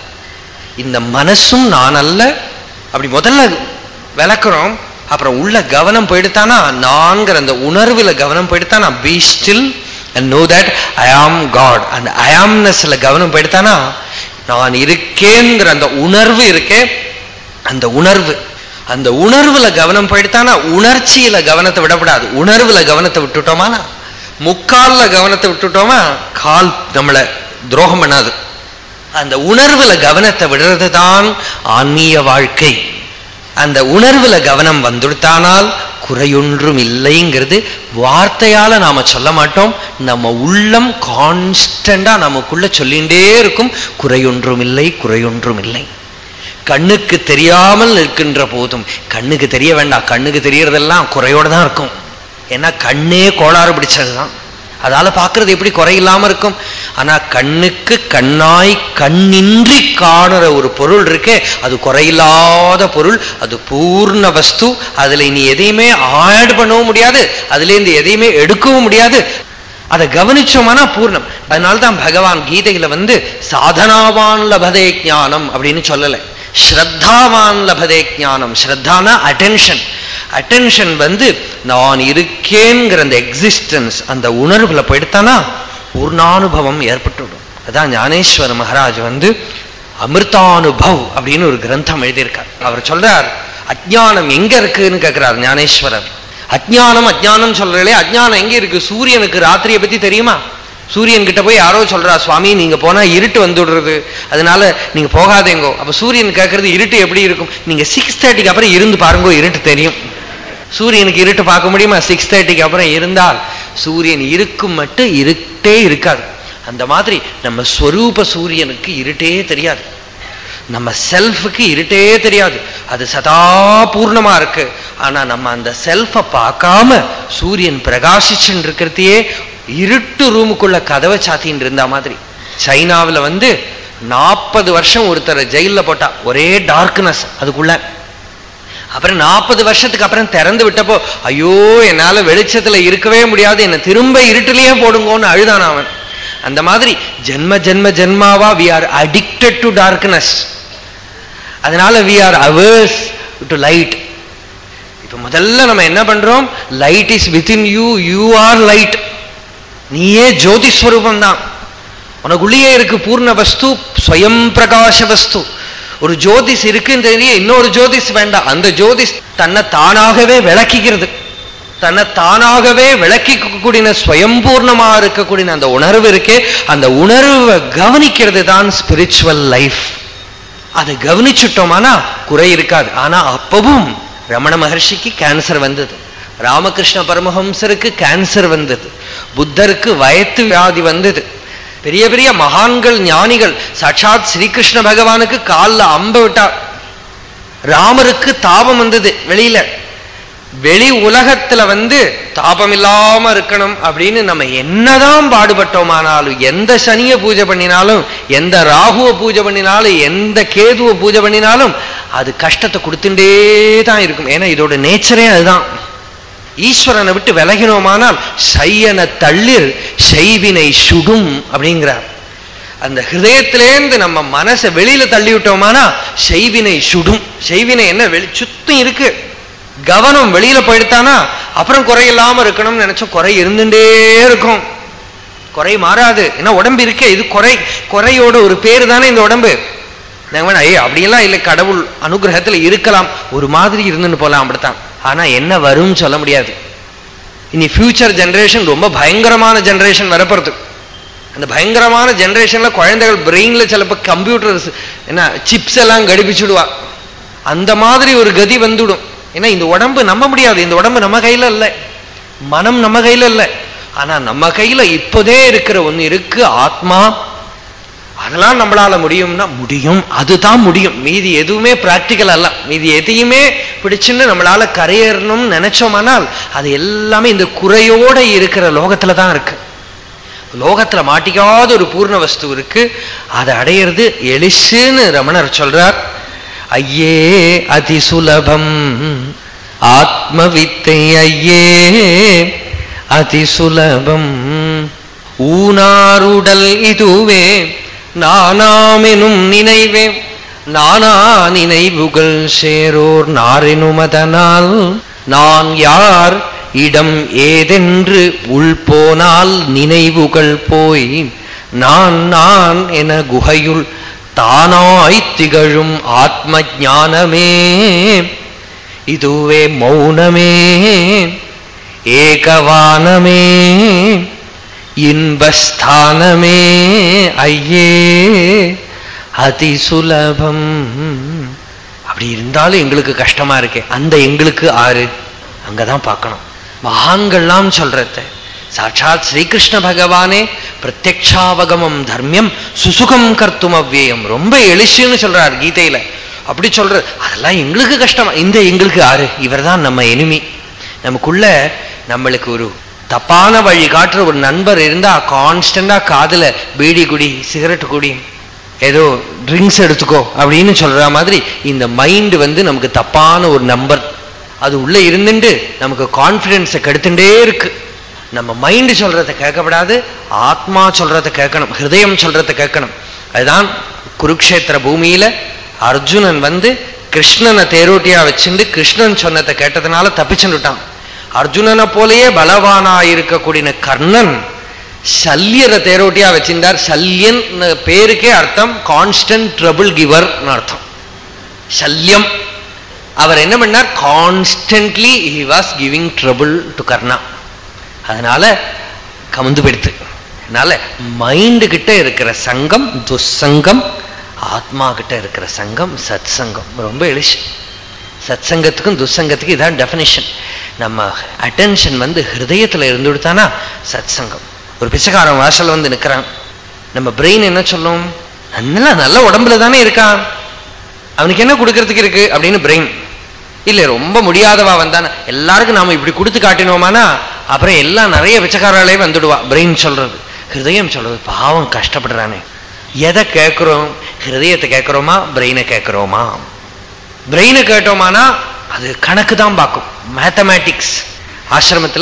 இந்த மனசும் நான் அல்ல அப்படி முதல்ல விளக்குறோம் அப்புறம் உள்ள கவனம் போயிடுத்தானா நான்கிற அந்த உணர்வுல கவனம் போயிடுத்தானா be still and know that I am God அந்த ஐஆம்னஸ்ல கவனம் போயிடுத்தானா நான் இருக்கேங்கிற அந்த உணர்வு இருக்கே அந்த உணர்வு அந்த உணர்வுல கவனம் போயிடுத்தானா உணர்ச்சியில கவனத்தை விடக்கூடாது உணர்வுல கவனத்தை விட்டுட்டோமானா முக்கால்ல கவனத்தை விட்டுட்டோமா கால் நம்மளை துரோகம் பண்ணாது அந்த உணர்வுல கவனத்தை விடுறது தான் ஆன்மீக வாழ்க்கை அந்த உணர்வுல கவனம் வந்துடுத்தானால் குறையொன்றும் இல்லைங்கிறது வார்த்தையால நாம சொல்ல மாட்டோம் நம்ம உள்ளம் கான்ஸ்டண்டா நமக்குள்ள சொல்லிண்டே இருக்கும் குறையொன்றும் இல்லை குறையொன்றும் இல்லை கண்ணுக்கு தெரியாமல் நிற்கின்ற போதும் கண்ணுக்கு தெரிய வேண்டாம் கண்ணுக்கு தெரியறதெல்லாம் குறையோட தான் இருக்கும் ஏன்னா கண்ணே கோளாறு பிடிச்சதுதான் அதால பார்க்கறது எப்படி குறையில்லாம இருக்கும் ஆனா கண்ணுக்கு கண்ணாய் கண்ணின்றி காணுற ஒரு பொருள் இருக்கே அது குறையில்லாத பொருள் அது பூர்ண வஸ்து அதுல இனி எதையுமே ஆட் பண்ணவும் முடியாது அதுல இருந்து எதையுமே எடுக்கவும் முடியாது அதை கவனிச்சோம்னா பூர்ணம் அதனால்தான் பகவான் கீதையில வந்து சாதனாவான் லபதே ஞானம் அப்படின்னு சொல்லலை ஸ்ரத்தாவான் லபதே ஞானம் ஸ்ரத்தானா அட்டென்ஷன் அட்டென்ஷன் வந்து நான் இருக்கேங்கிற அந்த எக்ஸிஸ்டன்ஸ் அந்த உணர்வுல போயிடுத்தானா பூர்ணானுபவம் ஏற்பட்டுவிடும் அதான் ஞானேஸ்வர மகாராஜ் வந்து அமிர்தானுபவ் அப்படின்னு ஒரு கிரந்தம் எழுதியிருக்கார் அவர் சொல்றார் அஜ்ஞானம் எங்க இருக்குன்னு கேட்கிறார் ஞானேஸ்வரர் அஜ்ஞானம் அஜ்ஞானம் சொல்றீங்களே அஜ்ஞானம் எங்க இருக்கு சூரியனுக்கு ராத்திரியை பத்தி தெரியுமா சூரியன் கிட்ட போய் யாரோ சொல்றா சுவாமி நீங்க போனா இருட்டு வந்துடுறது அதனால நீங்க போகாதேங்கோ அப்ப சூரியன் கேட்கறது இருட்டு எப்படி இருக்கும் நீங்க சிக்ஸ் தேர்ட்டிக்கு அப்புறம் இருந்து பாருங்கோ இருட்டு தெரியும் சூரியனுக்கு இருட்டு பார்க்க முடியுமா சிக்ஸ் தேர்ட்டிக்கு அப்புறம் இருந்தால் சூரியன் இருக்கும் மட்டும் இருட்டே இருக்காது அந்த மாதிரி நம்ம ஸ்வரூப சூரியனுக்கு இருட்டே தெரியாது நம்ம செல்ஃபுக்கு இருட்டே தெரியாது அது சதா பூர்ணமா இருக்கு ஆனா நம்ம அந்த செல்ஃபை பார்க்காம சூரியன் பிரகாசிச்சுன்னு இருக்கிறதையே இருட்டு ரூமுக்குள்ள கதவை சாத்தின்னு இருந்த மாதிரி சைனாவில் வந்து நாற்பது வருஷம் ஒருத்தர் ஜெயில போட்டா ஒரே டார்க்னஸ் அதுக்குள்ள அப்புறம் நாற்பது வருஷத்துக்கு அப்புறம் திறந்து விட்டப்போ ஐயோ என்னால வெளிச்சத்துல இருக்கவே முடியாது என்னை திரும்ப இருட்டிலேயே போடுங்கோன்னு அழுதான் அவன் அந்த மாதிரி ஜென்ம ஜென்ம ஜென்மாவா we are addicted to darkness அதனால we are averse to light இப்ப முதல்ல நம்ம என்ன பண்றோம் light is within you you are light நீயே ஜோதி ஸ்வரூபம் தான் உனக்குள்ளேயே இருக்கு பூர்ண வஸ்து ஸ்வயம் பிரகாச வஸ்து ஒரு ஜோதிஷ் இருக்குன்னு தெரிய இன்னொரு ஜோதிஷ் வேண்டாம் அந்த ஜோதிஷ் தன்னை தானாகவே விளக்கிக்கிறது தன்னை தானாகவே விளக்கிக்கூடிய ஸ்வயம்பூர்ணமா இருக்கக்கூடிய அந்த உணர்வு இருக்கே அந்த உணர்வை கவனிக்கிறது தான் ஸ்பிரிச்சுவல் லைஃப் அதை கவனிச்சுட்டோமானா குறை இருக்காது ஆனா அப்பவும் ரமண மகர்ஷிக்கு கேன்சர் வந்தது ராமகிருஷ்ண பரமஹம்சருக்கு கேன்சர் வந்தது புத்தருக்கு வயத்து வியாதி வந்தது பெரிய பெரிய மகான்கள் ஞானிகள் சாட்சாத் ஸ்ரீகிருஷ்ண பகவானுக்கு காலில் அம்ப விட்டார் ராமருக்கு தாபம் வந்தது வெளியில வெளி உலகத்துல வந்து தாபம் இல்லாம இருக்கணும் அப்படின்னு நம்ம என்னதான் பாடுபட்டோமானாலும் எந்த சனிய பூஜை பண்ணினாலும் எந்த ராகுவ பூஜை பண்ணினாலும் எந்த கேதுவ பூஜை பண்ணினாலும் அது கஷ்டத்தை கொடுத்துட்டே தான் இருக்கும் ஏன்னா இதோட நேச்சரே அதுதான் ஈஸ்வரனை விட்டு விலகினோமானால் சையன தள்ளிர் செய்வினை சுடும் அப்படிங்கிறார் அந்த ஹிருதயத்திலேருந்து நம்ம மனசை வெளியில தள்ளி விட்டோமானா செய்வினை சுடும் செய்வினை என்ன வெளி சுத்தம் இருக்கு கவனம் வெளியில போயிடுத்தானா அப்புறம் குறை இல்லாம இருக்கணும்னு நினைச்சோம் குறை இருந்துட்டே இருக்கும் குறை மாறாது ஏன்னா உடம்பு இருக்கே இது குறை குறையோட ஒரு பேரு தானே இந்த உடம்பு ஐயே அப்படியெல்லாம் இல்லை கடவுள் அனுகிரகத்துல இருக்கலாம் ஒரு மாதிரி இருந்துன்னு போலாம் அப்படித்தான் ஆனா என்ன வரும்னு சொல்ல முடியாது இனி ஃபியூச்சர் ஜெனரேஷன் ரொம்ப பயங்கரமான ஜெனரேஷன் வரப்போறது அந்த பயங்கரமான ஜெனரேஷன்ல குழந்தைகள் பிரெயின்ல சிலப்போ கம்ப்யூட்டர்ஸ் என்ன சிப்ஸ் எல்லாம் கடிப்பிச்சுடுவா அந்த மாதிரி ஒரு கதி வந்துடும் ஏன்னா இந்த உடம்பு நம்ப முடியாது இந்த உடம்பு நம்ம கையில இல்லை மனம் நம்ம கையில இல்லை ஆனா நம்ம கையில இப்போதே இருக்கிற ஒண்ணு இருக்கு ஆத்மா அதெல்லாம் நம்மளால முடியும்னா முடியும் அதுதான் முடியும் மீதி எதுவுமே பிராக்டிக்கல் அல்ல மீதி எதையுமே பிடிச்சுன்னு நம்மளால கரையேறணும்னு நினைச்சோமானால் அது எல்லாமே இந்த குறையோட இருக்கிற லோகத்துல தான் இருக்கு லோகத்துல மாட்டிக்காத ஒரு பூர்ண வஸ்து இருக்கு அதை அடையிறது எளிசுன்னு ரமணர் சொல்றார் ஐயே அதி சுலபம் ஆத்ம வித்தை ஐயே அதி சுலபம் ஊனாருடல் இதுவே நானாமெனும் நினைவே நானா நினைவுகள் சேரோர் நாரெனுமதனால் நான் யார் இடம் ஏதென்று உள்போனால் நினைவுகள் போய் நான் நான் என குகையுள் தானாய் திகழும் ஆத்ம ஞானமே இதுவே மௌனமே ஏகவானமே இன்பஸ்தானமே ஐயே அதி சுலபம் அப்படி இருந்தாலும் எங்களுக்கு கஷ்டமா இருக்கே அந்த எங்களுக்கு ஆறு அங்கதான் பார்க்கணும் மகான்கள்லாம் சொல்றத சாட்சாத் ஸ்ரீகிருஷ்ண பகவானே பிரத்யக்ஷாவகமம் தர்மியம் சுசுகம் கர்த்தும் அவ்வியம் ரொம்ப எளிச்சுன்னு சொல்றார் கீதையில அப்படி சொல்ற அதெல்லாம் எங்களுக்கு கஷ்டமா இந்த எங்களுக்கு ஆறு இவர் தான் நம்ம எனிமி நமக்குள்ள நம்மளுக்கு ஒரு தப்பான வழி காட்டுற ஒரு நண்பர் இருந்தா கான்ஸ்டண்டா காதுல பீடி குடி சிகரெட் குடி ஏதோ ட்ரிங்க்ஸ் எடுத்துக்கோ அப்படின்னு சொல்ற மாதிரி இந்த மைண்ட் வந்து நமக்கு தப்பான ஒரு நம்பர் அது உள்ள இருந்துட்டு நமக்கு கான்பிடன்ஸை கெடுத்துட்டே இருக்கு நம்ம மைண்ட் சொல்றதை கேட்கப்படாது ஆத்மா சொல்றதை கேட்கணும் ஹிருதயம் சொல்றதை கேட்கணும் அதுதான் குருக்ஷேத்திர பூமியில அர்ஜுனன் வந்து கிருஷ்ணனை தேரோட்டியா வச்சுண்டு கிருஷ்ணன் சொன்னதை கேட்டதுனால தப்பிச்சுட்டான் அர்ஜுனனை போலயே பலவானா இருக்கக்கூடிய கர்ணன் சல்யரை தேரோட்டியா வச்சிருந்தார் சல்யன் பேருக்கே அர்த்தம் கான்ஸ்டன்ட் ட்ரபிள் கிவர்னு அர்த்தம் சல்யம் அவர் என்ன பண்ணார் constantly he was giving trouble to Karna அதனால கமுந்து போயிடுத்து அதனால மைண்டு கிட்ட இருக்கிற சங்கம் துசங்கம் ஆத்மா கிட்ட இருக்கிற சங்கம் சத் சங்கம் ரொம்ப எளிச்சு சத் சங்கத்துக்கும் துசங்கத்துக்கும் இதான் டெஃபினேஷன் நம்ம அட்டென்ஷன் வந்து ஹிருதயத்துல இருந்து விடுத்தானா சத் சங்கம் ஒரு பிச்சைக்காரன் வாசல்ல வந்து நிக்கிறான் நம்ம பிரெயின் என்ன சொல்லும் நல்லா நல்ல உடம்புல தானே இருக்கான் அவனுக்கு என்ன கொடுக்கறதுக்கு இருக்கு அப்படின்னு பிரெயின் இல்ல ரொம்ப முடியாதவா வந்தானா எல்லாருக்கும் நாம இப்படி கொடுத்து காட்டினோமானா அப்புறம் எல்லாம் நிறைய பிச்சைக்காராலே வந்துடுவா பிரெயின் சொல்றது ஹிருதயம் சொல்றது பாவம் கஷ்டப்படுறானே எதை கேட்கிறோம் ஹிருதயத்தை கேட்கிறோமா பிரெயினை கேட்கிறோமா பிரெயினை கேட்டோமானா அது கணக்கு தான் பார்க்கும் மேத்தமேட்டிக்ஸ் ஆசிரமத்துல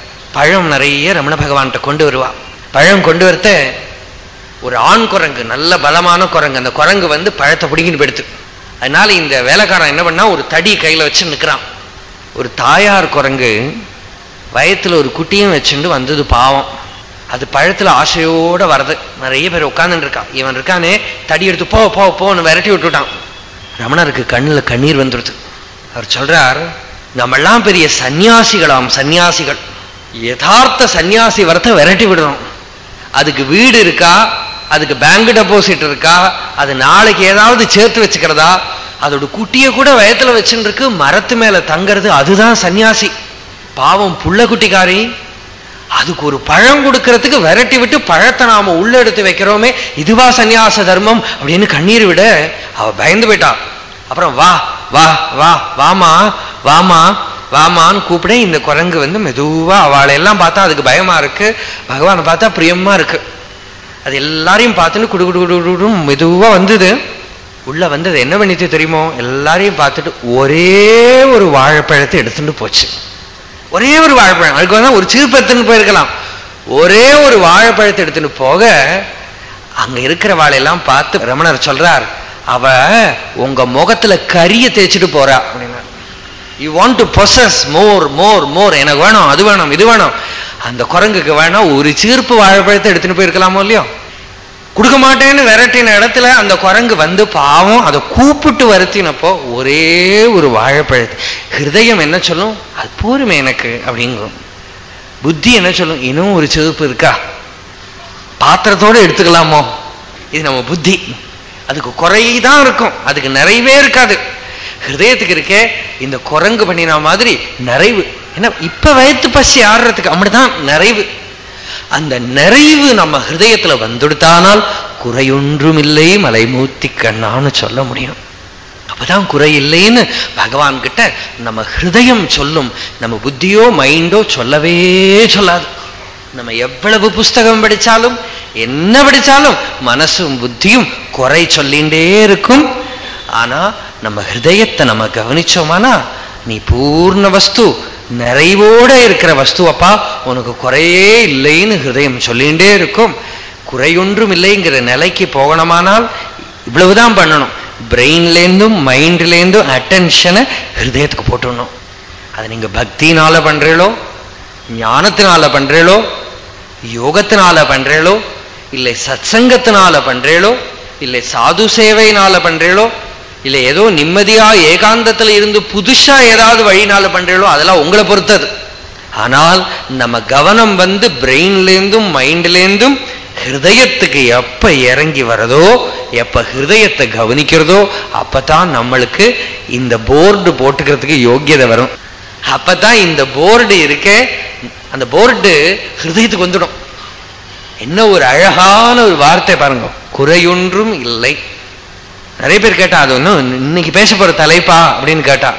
பழம் நிறைய ரமண பகவான்கிட்ட கொண்டு வருவா பழம் கொண்டு வரத்த ஒரு ஆண் குரங்கு நல்ல பலமான குரங்கு அந்த குரங்கு வந்து பழத்தை பிடிக்கின்னு போயிடுத்து அதனால இந்த வேலைக்காரன் என்ன பண்ணா ஒரு தடி கையில வச்சு நிற்கிறான் ஒரு தாயார் குரங்கு வயத்துல ஒரு குட்டியும் வச்சுட்டு வந்தது பாவம் அது பழத்துல ஆசையோட வரது நிறைய பேர் உட்கார்ந்துட்டு இருக்கான் இவன் இருக்கானே தடி எடுத்து போ போ போன்னு விரட்டி விட்டுட்டான் ரமணருக்கு கண்ணுல கண்ணீர் வந்துடுது அவர் சொல்றார் நம்மெல்லாம் பெரிய சந்நியாசிகளாம் சந்நியாசிகள் யதார்த்த சந்நியாசி வரத்தை விரட்டி விடணும் அதுக்கு வீடு இருக்கா அதுக்கு பேங்க் டெபாசிட் இருக்கா அது நாளைக்கு ஏதாவது சேர்த்து வச்சுக்கிறதா அதோட குட்டியை கூட வயத்துல வச்சுட்டு இருக்கு மரத்து மேல தங்கிறது அதுதான் சன்னியாசி பாவம் புள்ள குட்டிக்காரி அதுக்கு ஒரு பழம் கொடுக்கறதுக்கு விரட்டி விட்டு பழத்தை நாம உள்ள எடுத்து வைக்கிறோமே இதுவா சந்நியாச தர்மம் அப்படின்னு கண்ணீர் விட அவ பயந்து போயிட்டா அப்புறம் வா வா வா வாமா வாமா வாமான்னு கூப்பிட இந்த குரங்கு வந்து மெதுவா அவளை எல்லாம் பார்த்தா அதுக்கு பயமா இருக்கு பகவானை பார்த்தா பிரியமா இருக்கு அது எல்லாரையும் பார்த்துன்னு குடு குடு குடு குடு மெதுவா வந்தது உள்ள வந்து அது என்ன பண்ணிட்டு தெரியுமோ எல்லாரையும் பார்த்துட்டு ஒரே ஒரு வாழைப்பழத்தை எடுத்துட்டு போச்சு ஒரே ஒரு வாழைப்பழம் அதுக்கு வந்து ஒரு சீர்பத்துன்னு போயிருக்கலாம் ஒரே ஒரு வாழைப்பழத்தை எடுத்துட்டு போக அங்க இருக்கிற வாழையெல்லாம் பார்த்து ரமணர் சொல்றார் அவ உங்க முகத்துல கரிய தேய்ச்சிட்டு போறா அப்படின்னா you want to possess more more more எனக்கு வேணும் அது வேணும் இது வேணும் அந்த குரங்குக்கு வேணாம் ஒரு சீர்ப்பு வாழைப்பழத்தை எடுத்துட்டு போயிருக்கலாமோ இல்லையோ கொடுக்க மாட்டேன்னு விரட்டின இடத்துல அந்த குரங்கு வந்து பாவம் அதை கூப்பிட்டு வருத்தினப்போ ஒரே ஒரு வாழைப்பழத்தை ஹிருதயம் என்ன சொல்லும் அது போருமே எனக்கு அப்படிங்கும் புத்தி என்ன சொல்லும் இன்னும் ஒரு சிவப்பு இருக்கா பாத்திரத்தோட எடுத்துக்கலாமோ இது நம்ம புத்தி அதுக்கு குறைதான் இருக்கும் அதுக்கு நிறைவே இருக்காது ஹிருதயத்துக்கு இருக்கே இந்த குரங்கு பண்ணின மாதிரி நிறைவு ஏன்னா இப்ப வயத்து பசி ஆடுறதுக்கு அப்படிதான் நிறைவு அந்த நிறைவு நம்ம ஹிருதயத்துல வந்துடுத்தானால் குறையொன்றும் இல்லை மலைமூர்த்தி கண்ணான்னு சொல்ல முடியும் அப்பதான் குறை இல்லைன்னு பகவான் கிட்ட நம்ம ஹிருதயம் சொல்லும் நம்ம புத்தியோ மைண்டோ சொல்லவே சொல்லாது நம்ம எவ்வளவு புஸ்தகம் படிச்சாலும் என்ன படிச்சாலும் மனசும் புத்தியும் குறை சொல்லிண்டே இருக்கும் ஆனா நம்ம ஹிருதயத்தை நம்ம கவனிச்சோமானா நீ பூர்ண வஸ்து நிறைவோட இருக்கிற வஸ்துவப்பா உனக்கு குறையே இல்லைன்னு ஹிருதயம் சொல்லிகிட்டே இருக்கும் குறையொன்றும் இல்லைங்கிற நிலைக்கு போகணுமானால் இவ்வளவுதான் பண்ணணும் பிரெயின்லேருந்தும் மைண்ட்லேருந்தும் அட்டென்ஷனை ஹிருதயத்துக்கு போட்டுடணும் அதை நீங்க பக்தினால பண்றீங்களோ ஞானத்தினால பண்றீங்களோ யோகத்தினால பண்றீங்களோ இல்லை சத்சங்கத்தினால பண்றீங்களோ இல்லை சாது சேவையினால பண்றீங்களோ இல்லை ஏதோ நிம்மதியா ஏகாந்தத்துல இருந்து புதுசா ஏதாவது வழினால பண்றீங்களோ அதெல்லாம் உங்களை பொறுத்தது ஆனால் நம்ம கவனம் வந்து பிரெயின்லேருந்தும் மைண்ட்லேருந்தும் ஹிருதயத்துக்கு எப்ப இறங்கி வரதோ எப்ப ஹிருதயத்தை கவனிக்கிறதோ அப்பதான் நம்மளுக்கு இந்த போர்டு போட்டுக்கிறதுக்கு யோக்கியதை வரும் அப்பதான் இந்த போர்டு இருக்க அந்த போர்டு ஹிருதயத்துக்கு வந்துடும் என்ன ஒரு அழகான ஒரு வார்த்தை பாருங்க குறையொன்றும் இல்லை நிறைய பேர் கேட்டா அது ஒன்றும் இன்னைக்கு பேச போற தலைப்பா அப்படின்னு கேட்டா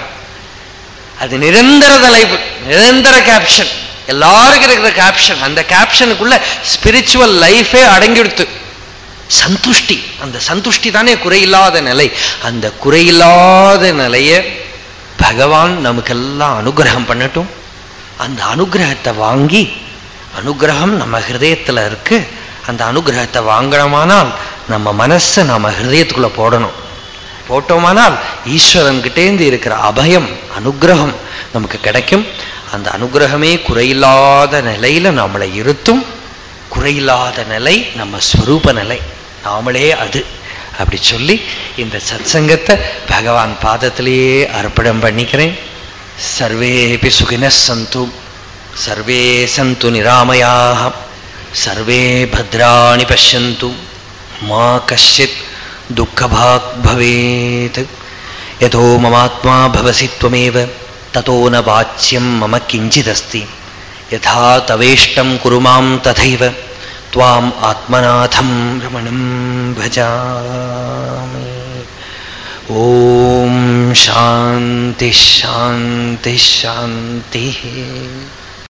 அது நிரந்தர தலைப்பு நிரந்தர கேப்ஷன் எல்லாருக்கும் இருக்கிற கேப்ஷன் அந்த கேப்ஷனுக்குள்ள ஸ்பிரிச்சுவல் லைஃபே அடங்கிடுத்து சந்துஷ்டி அந்த சந்துஷ்டி தானே குறையில்லாத நிலை அந்த குறையில்லாத நிலைய பகவான் நமக்கெல்லாம் அனுகிரகம் பண்ணட்டும் அந்த அனுகிரகத்தை வாங்கி அனுகிரகம் நம்ம ஹிருதயத்துல இருக்கு அந்த அனுகிரகத்தை வாங்கணுமானால் நம்ம மனசை நம்ம ஹிருதயத்துக்குள்ள போடணும் போட்டோமானால் ஈஸ்வரன்கிட்டேந்து இருக்கிற அபயம் அனுகிரகம் நமக்கு கிடைக்கும் அந்த அனுகிரகமே குறையில்லாத நிலையில நம்மளை இருத்தும் குறையில்லாத நிலை நம்ம ஸ்வரூப நிலை நாமளே அது அப்படி சொல்லி இந்த சத்சங்கத்தை பகவான் பாதத்திலேயே அர்ப்பணம் பண்ணிக்கிறேன் சர்வேபி சுகின சந்து சர்வே சந்து நிராமயாக சர்வே பத்ராணி பசியந்து மா கஷ்டித் துக்கபாக் பவேத் யதோ மமாத்மா பவசி त्वमेव ततो न वाच्यं मम किञ्चिदस्ति यथा तवेष्टं कुरु मां तथैव त्वाम् आत्मनाथं रमणं भजामि ॐ शान्तिः शान्तिः शान्तिः